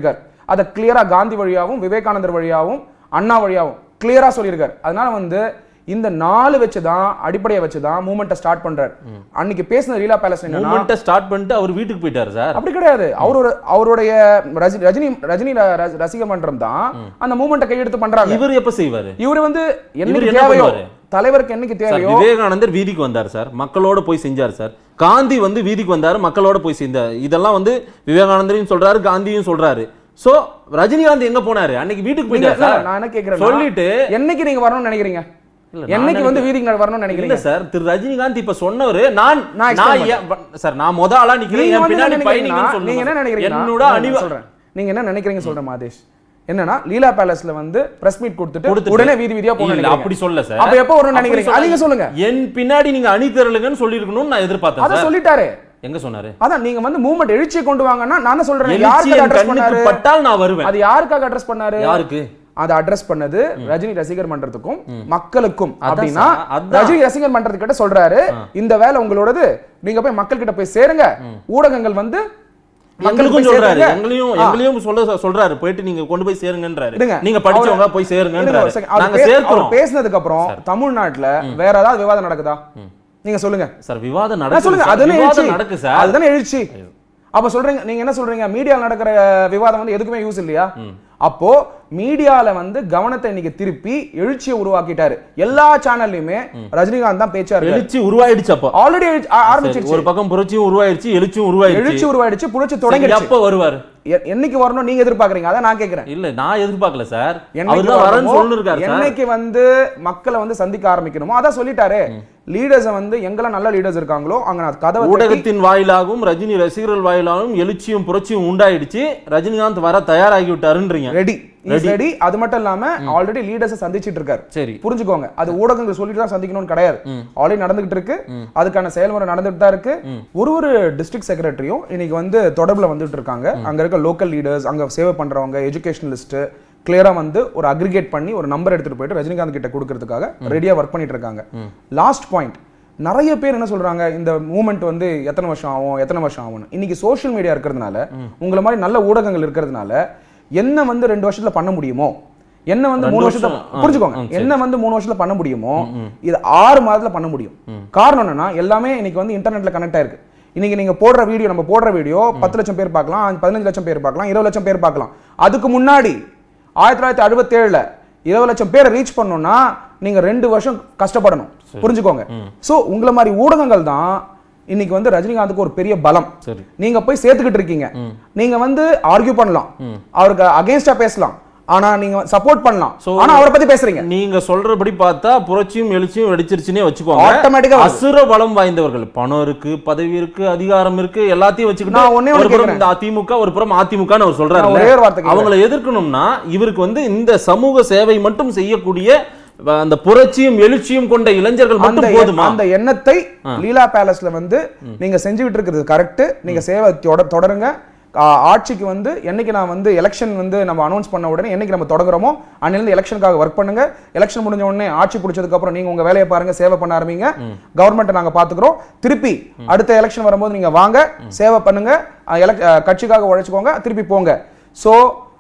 அதை கிளியரா காந்தி வழியாவும் விவேகானந்தர் வழியாவும் அண்ணா வழியாவும் கிளியரா சொல்லியிருக்காரு அதனால வந்து இந்த நாலு வச்சு தான் அடிப்படையை வச்சு தான் மூமெண்ட்டை ஸ்டார்ட் பண்றாரு அன்னைக்கு பேசின லீலா பேலஸ் என்னன்னா மூமெண்ட்டை ஸ்டார்ட் பண்ணிட்டு அவர் வீட்டுக்கு போயிட்டாரு சார் அப்படி கிடையாது அவர் ஒரு அவருடைய ரஜி- ரஜினி ரஜினி ர- ர- ரசிக மன்றம் தான் அந்த மூமெண்ட்டை கையெடுத்து பண்றாங்க இவர் எப்ப செய்வாரு இவர் வந்து என்னைக்கு என்ன தேவையோ பண்ணுவாரு? தலைவருக்கு என்னைக்கு சார் தேவையோ விவேகானந்தர் வீதிக்கு வந்தார் சார் மக்களோட போய் செஞ்சார் சார் காந்தி வந்து வீதிக்கு வந்தாரு மக்களோட போய் செஞ்சார் இதெல்லாம் வந்து விவேகானந்தரையும் சொல்றாரு காந்தியும் சொல்றாரு சோ ரஜினிகாந்த் எங்க போனாரு அன்னைக்கு வீட்டுக்கு நீங்க போயிட்டாரு இல்ல, சார் நான் என்ன கேக்குறேன் சொல்லிட்டு என்னைக்கு நீங்க வரணும்னு நினைக்கிறீங்க இல்ல, நான் என்னைக்கு வந்து நினைக்கிறேன். வீதிக்கு நட- வரணும்னு இல்ல நினைக்கிறீங்க சார் திரு ரஜினிகாந்த் இப்ப சொன்னவரு நான் நான் நான் explain ஏன் ப- சார் நான் முத ஆளா நிக்கிறேன் நீங்க என் வந்து என்ன பின்னாடி நினைக்கிறீங்கன்னா, பயணிங்கன்னு நீங்க என்ன சொல்லுங்க நினைக்கிறீங்கன்னா என்னோட நான் அணிவ சொல்றேன் நீங்க என்ன நினைக்கிறீங்க சொல்றேன் மாதேஷ் என்னன்னா லீலா பேலஸ்ல வந்து பிரஸ் மீட் கொடுத்துட்டு கொடுத்துட்டு- உடனே வீதி வீதியா போக இல்ல, அப்படி சொல்ல சார் அப்ப எப்போ வரும்னு அப்படி நினைக்கிறீங்க சொல்ல- அது நீங்க சொல்லுங்க என் பின்னாடி நீங்க அணி திரளுங்கன்னு சொல்லிருக்கணும்னு நான் எதிர்பார்த்தேன் அத சார் சொல்லிட்டாரு எங்க சொன்னாரு அதான் நீங்க வந்து மூவ்மெண்ட் எழுச்சியை கொண்டு வாங்கன்னா நான் தான் சொல்றேன் எழுச்சி யாருக்கு என் அட்ரஸ் கண்ணுக்கு பண்ணாரு பட்டால் நான் வருவேன் அது யாருக்காக அட்ரஸ் பண்ணாரு யாருக்கு அதை அட்ரஸ் பண்ணது ரஜினி ரசிகர் மன்றத்துக்கும் மக்களுக்கும் அதான் அப்படின்னா சார், அதான். ரஜினி ரசிகர் மன்றத்துக்கிட்ட சொல்றாரு இந்த வேலை உங்களோடது நீங்க போய் மக்கள் கிட்ட போய் சேருங்க ஊடகங்கள் வந்து மக்களுக்கு எங்களுக்கும் போய் சொல்றாரு சேருங்க. எங்களையும் ஆ. எங்களையும் சொல்ல சொல்றாரு போயிட்டு நீங்க கொண்டு போய் சேருங்கன்றாரு இருங்க. நீங்க படிச்சவங்க அவரு- போய் இருங்க ஒரு சேருங்கன்றாரு second. அவர் நாங்க பே- சேர்க்கிறோம் அவர் பேசினதுக்கு அப்புறம் தமிழ்நாட்டுல வேற ஏதாவது விவாதம் நடக்குதா நீங்க சொல்லுங்க சார் விவாதம் நான் நடக்குது சொல்லுங்க சார். அதுதானே விவாதம் எழுச்சி நடக்கு சார் அதுதானே எழுச்சி அப்ப சொல்றீங்க நீங்க என்ன சொல்றீங்க மீடியால நடக்கிற விவாதம் வந்து எதுக்குமே யூஸ் இல்லையா அப்போ மீடியால வந்து கவனத்தை இன்னைக்கு திருப்பி எழுச்சியை உருவாக்கிட்டாரு எல்லா சேனல்லையுமே ரஜினிகாந்த் தான் பேச்சா இருக்கு எழுச்சி உருவாயிடுச்சு அப்போ ஆல்ரெடி சரி, ஆரம்பிச்சிருச்சு ஒரு பக்கம் புரட்சியும் உருவாயிருச்சு எழுச்சியும் உருவாயிருச்சு எழுச்சி உருவாயிடுச்சு புரட்சி சரி, தொடங்கிடுச்சு எப்ப வருவாரு எ- என்னைக்கு வரணும் நீங்க எதிர்பார்க்கறீங்க அதான் நான் கேக்குறேன் இல்ல நான் எதிர்பார்க்கல சார் என்னைக்கு அவர்தான் வரேன்னு வரணுமோ, சொல்லிருக்காரு சார் என்னைக்கு வந்து மக்களை வந்து சந்திக்க ஆரம்பிக்கணுமோ அதான் சொல்லிட்டாரு லீடர்ஸ் வந்து எங்கெல்லாம் நல்ல லீடர்ஸ் இருக்காங்களோ அங்க நான் கதவை தட்டி- ஊடகத்தின் வாயிலாகவும் ரஜினி ரசிகர்கள் வாயிலாகவும் எழுச்சியும் புரட்சியும் உண்டாயிடுச்சு ரஜினிகாந்த் வர தயாராகி விட்டாருன்றீங்க ரெடி இஸ் ரெடி அது மட்டும் இல்லாம ஆல்ரெடி லீடர்ஸ் சந்திச்சிட்டு இருக்காரு சரி புரிஞ்சுக்கோங்க அது ஊடகங்கள் சொல்லிட்டு தான் சந்திக்கணும்னு கிடையாது ஆல்ரெடி நடந்துகிட்டு இருக்கு அதுக்கான செயல்முறை நடந்துட்டு தான் இருக்கு ஒரு ஒரு டிஸ்ட்ரிக்ட் செக்ரட்டரியும் இன்னைக்கு வந்து தொடர்புல வந்துட்டு இருக்காங்க அங்க இருக்க லோக்கல் லீடர்ஸ் அங்க சேவை பண்றவங்க எஜுகேஷனலிஸ்ட் கிளியரா வந்து ஒரு அக்ரிகேட் பண்ணி ஒரு நம்பர் எடுத்துட்டு போயிட்டு ரஜினிகாந்த் கிட்ட கொடுக்கறதுக்காக ரெடியா ஒர்க் பண்ணிட்டு இருக்காங்க லாஸ்ட் பாயிண்ட் நிறைய பேர் என்ன சொல்றாங்க இந்த மூமெண்ட் வந்து எத்தனை வருஷம் ஆகும் எத்தனை வருஷம் ஆகும்னு இன்னைக்கு சோஷியல் மீடியா இருக்கிறதுனால உங்களை மாதிரி நல்ல ஊடகங்கள் இருக்கிறதுனால என்ன வந்து ரெண்டு வருஷத்துல பண்ண முடியுமோ என்ன வந்து ரெண்டு மூணு வருஷத்துல வருஷம், ஆ, புரிஞ்சுக்கோங்க ஆ, சரி. என்ன வந்து மூணு வருஷத்துல பண்ண முடியுமோ இது ஆறு மாதத்துல பண்ண முடியும் காரணம் என்னன்னா எல்லாமே இன்னைக்கு வந்து இன்டர்நெட்ல கனெக்ட் ஆயிருக்கு இன்னைக்கு நீங்க போடுற வீடியோ நம்ம போடுற வீடியோ பத்து லட்சம் பேர் பார்க்கலாம் பதினஞ்சு லட்சம் பேர் பார்க்கலாம் இருபது லட்சம் பேர் பார்க்கலாம் அதுக்கு முன்னாடி ஆயிரத்தி தொள்ளாயிரத்தி அறுபத்தி ஏழுல இருபது லட்சம் பேரை ரீச் பண்ணணும்னா நீங்க ரெண்டு வருஷம் கஷ்டப்படணும் புரிஞ்சுக்கோங்க சோ உங்களை மாதிரி ஊடகங்கள் தான் இன்னைக்கு வந்து ரஜினிகாந்துக்கு ஒரு பெரிய பலம் சரி நீங்க போய் சேர்த்துக்கிட்டு இருக்கீங்க நீங்க வந்து ஆர்கியூ பண்ணலாம் அவருக்கு அகைன்ஸ்டா பேசலாம் ஆனா நீங்க சப்போர்ட் பண்ணலாம் So- ஆனா அவரை பத்தி பேசுறீங்க நீங்க சொல்றபடி பார்த்தா புரட்சியும் எழுச்சியும் வெடிச்சிருச்சுனே வச்சுக்கோங்க Automatic ஆ வருது. அசுர பலம் வாய்ந்தவர்கள் பணம் இருக்கு பதவி இருக்கு அதிகாரம் இருக்கு எல்லாத்தையும் நான் ஒண்ணே வச்சுக்கிட்டு ஒண்ணு ஒரு புறம் கேக்குறேன். இந்த அதிமுக ஒரு புறம் அதிமுகன்னு அவர் சொல்றாரு நான் ஒரே ஒரு வார்த்தை கேக்குறேன். அவங்களை எதிர்க்கணும்னா இவருக்கு வந்து இந்த சமூக சேவை மட்டும் செய்யக்கூடிய அஹ், அந்த புரட்சியும் எழுச்சியும் கொண்ட இளைஞர்கள் அந்த மட்டும் எண்ண- போதுமா அந்த எண்ணத்தை லீலா பேலஸ்ல வந்து நீங்க செஞ்சுக்கிட்டு இருக்கிறது கரெக்ட் நீங்க சேவை தொட- தொடருங்க ஆ, ஆட்சிக்கு வந்து என்னைக்கு நான் வந்து எலெக்ஷன் வந்து நம்ம அனௌன்ஸ் பண்ண உடனே என்னைக்கு நம்ம தொடங்குறோமோ அன்னிலிருந்து எலெக்ஷனுக்காக ஒர்க் பண்ணுங்க எலெக்ஷன் முடிஞ்ச உடனே ஆட்சி பிடிச்சதுக்கு அப்புறம் நீங்க உங்க வேலையை பாருங்க சேவை பண்ண ஆரம்பிங்க கவர்மெண்ட்டை நாங்க பாத்துக்கிறோம் திருப்பி அடுத்த எலெக்ஷன் வரும்போது நீங்க வாங்க சேவை பண்ணுங்க ஆ, elec- ஆ, கட்சிக்காக உழைச்சுக்கோங்க திருப்பி போங்க சோ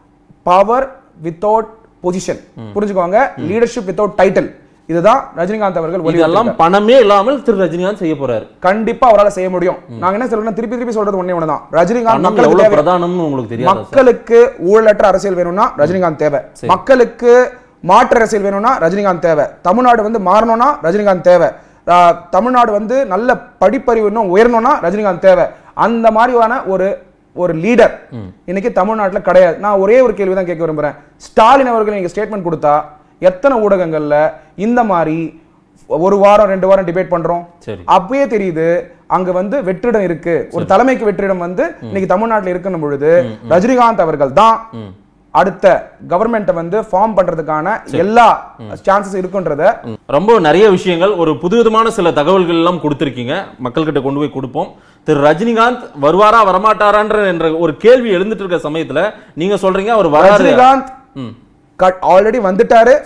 பவர் வித்தவுட் பொசிஷன் புரிஞ்சுக்கோங்க லீடர்ஷிப் வித்தவுட் டைட்டில் இதுதான் ரஜினிகாந்த் அவர்கள் இதெல்லாம் வலியுறுத்தியிருக்காரு. பணமே இல்லாமல் திரு ரஜினிகாந்த் செய்ய போறாரு கண்டிப்பா அவரால் செய்ய முடியும் நாங்க என்ன சொல்றோம் திருப்பி திருப்பி சொல்றது ஒண்ணே ஒண்ணுதான் ரஜினிகாந்த் பணம் மக்களுக்கு எவ்வளவு தேவை- பிரதானம்னு உங்களுக்கு தெரியாது மக்களுக்கு ஊழலற்ற அரசியல் வேணும்னா ரஜினிகாந்த் தேவை மக்களுக்கு மாற்று அரசியல் வேணும்னா ரஜினிகாந்த் தேவை தமிழ்நாடு வந்து மாறணும்னா ரஜினிகாந்த் தேவை ஆஹ், தமிழ்நாடு வந்து நல்ல படிப்பறிவு இன்னும் உயரணும்னா ரஜினிகாந்த் தேவை அந்த மாதிரியான ஒரு ஒரு லீடர் இன்னைக்கு தமிழ்நாட்டுல கிடையாது நான் ஒரே ஒரு கேள்வி தான் கேட்க விரும்புறேன் ஸ்டாலின் அவர்கள் நீங்க ஸ்டேட்மெண்ட் கொடுத்தா எத்தனை ஊடகங்கள்ல இந்த மாதிரி ஒரு வாரம் ரெண்டு வாரம் டிபேட் பண்றோம் சரி அப்பயே தெரியுது அங்க வந்து வெற்றிடம் இருக்கு ஒரு தலைமைக்கு வெற்றிடம் வந்து இன்னைக்கு தமிழ்நாட்டுல இருக்கணும் பொழுது ரஜினிகாந்த் அவர்கள் தான் அடுத்த கவர்மெண்ட்டை வந்து ஃபார்ம் பண்றதுக்கான எல்லா சான்சஸ் இருக்குன்றத ரொம்ப நிறைய விஷயங்கள் ஒரு புதுவிதமான சில தகவல்கள் எல்லாம் கொடுத்திருக்கீங்க மக்கள்கிட்ட கொண்டு போய் கொடுப்போம் திரு ரஜினிகாந்த் வருவாரா வரமாட்டாரான்ற என்ற ஒரு கேள்வி எழுந்துட்டு இருக்க சமயத்துல நீங்க சொல்றீங்க அவர் வராரு ரஜினிகாந்த் ம், ஆல்ரெடி வந்துட்டாரு சரி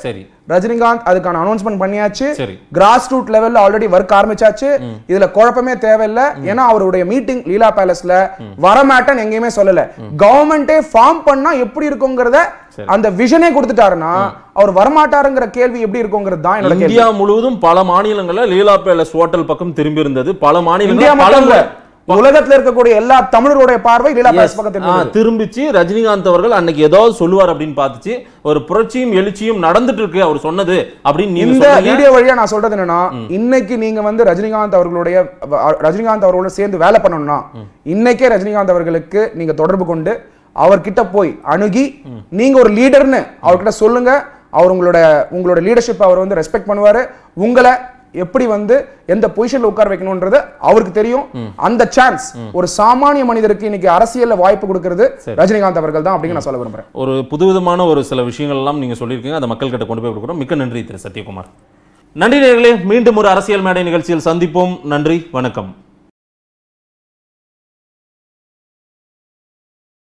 ரஜினிகாந்த் அதுக்கான அனௌன்ஸ்மெண்ட் பண்ணியாச்சு சரி. கிராஸ் ரூட் லெவல்ல ஆல்ரெடி ஒர்க் ஆரம்பிச்சாச்சு இதுல குழப்பமே தேவையில்ல ஏன்னா அவருடைய மீட்டிங் லீலா பேலஸ்ல வரமாட்டேன்னு எங்கேயுமே சொல்லல கவர்மெண்டே ஃபார்ம் பண்ணா எப்படி இருக்குங்கிறத அந்த விஷனே கொடுத்துட்டாருன்னா அவர் வரமாட்டாருங்கிற கேள்வி எப்படி இருக்குங்கிறது தான் என்னோட கேள்வி இந்தியா முழுவதும் பல மாநிலங்கள்ல லீலா பேலஸ் ஹோட்டல் பக்கம் திரும்பி இருந்தது பல இந்தியா மாநிலங்கள் பல மட்டும் இல்ல முறை- உலகத்துல இருக்கக்கூடிய எல்லா தமிழருடைய பார்வை லீலா பேலஸ் பக்கத்தில் ஆ, இருந்தது. திரும்பிச்சு ரஜினிகாந்த் அவர்கள் அன்னைக்கு ஏதாவது சொல்லுவார் அப்படின்னு பார்த்துச்சு ஒரு புரட்சியும் எழுச்சியும் நடந்துட்டு இருக்கு அவர் சொன்னது அப்படின்னு நீங்க இந்த சொன்னீங்க. வீடியோ வழியா நான் சொல்றது என்னன்னா இன்னைக்கு நீங்க வந்து ரஜினிகாந்த் அவர்களுடைய வ- ரஜினிகாந்த் அவர்களோட சேர்ந்து வேலை பண்ணணும்னா இன்னைக்கே ரஜினிகாந்த் அவர்களுக்கு நீங்க தொடர்பு கொண்டு அவர்கிட்ட போய் அணுகி நீங்க ஒரு லீடர்னு அவர்கிட்ட சொல்லுங்க அவர் உங்களோட உங்களோட லீடர்ஷிப் அவர் வந்து ரெஸ்பெக்ட் பண்ணுவாரு உங்களை எப்படி வந்து எந்த பொசிஷன்ல உட்கார வைக்கணும்ன்றது அவருக்கு தெரியும் அந்த சான்ஸ் ஒரு சாமானிய மனிதருக்கு இன்னைக்கு அரசியல்ல வாய்ப்பு கொடுக்கிறது ரஜினிகாந்த் அவர்கள் தான் அப்படின்னு நான் சொல்ல விரும்புறேன் ஒரு புதுவிதமான ஒரு சில விஷயங்கள் எல்லாம் நீங்க சொல்லியிருக்கீங்க அதை மக்கள் கிட்ட கொண்டு போய் கொடுக்குறோம் மிக்க நன்றி திரு சத்யகுமார் நன்றி நேர்களே மீண்டும் ஒரு அரசியல் மேடை நிகழ்ச்சியில் சந்திப்போம் நன்றி வணக்கம்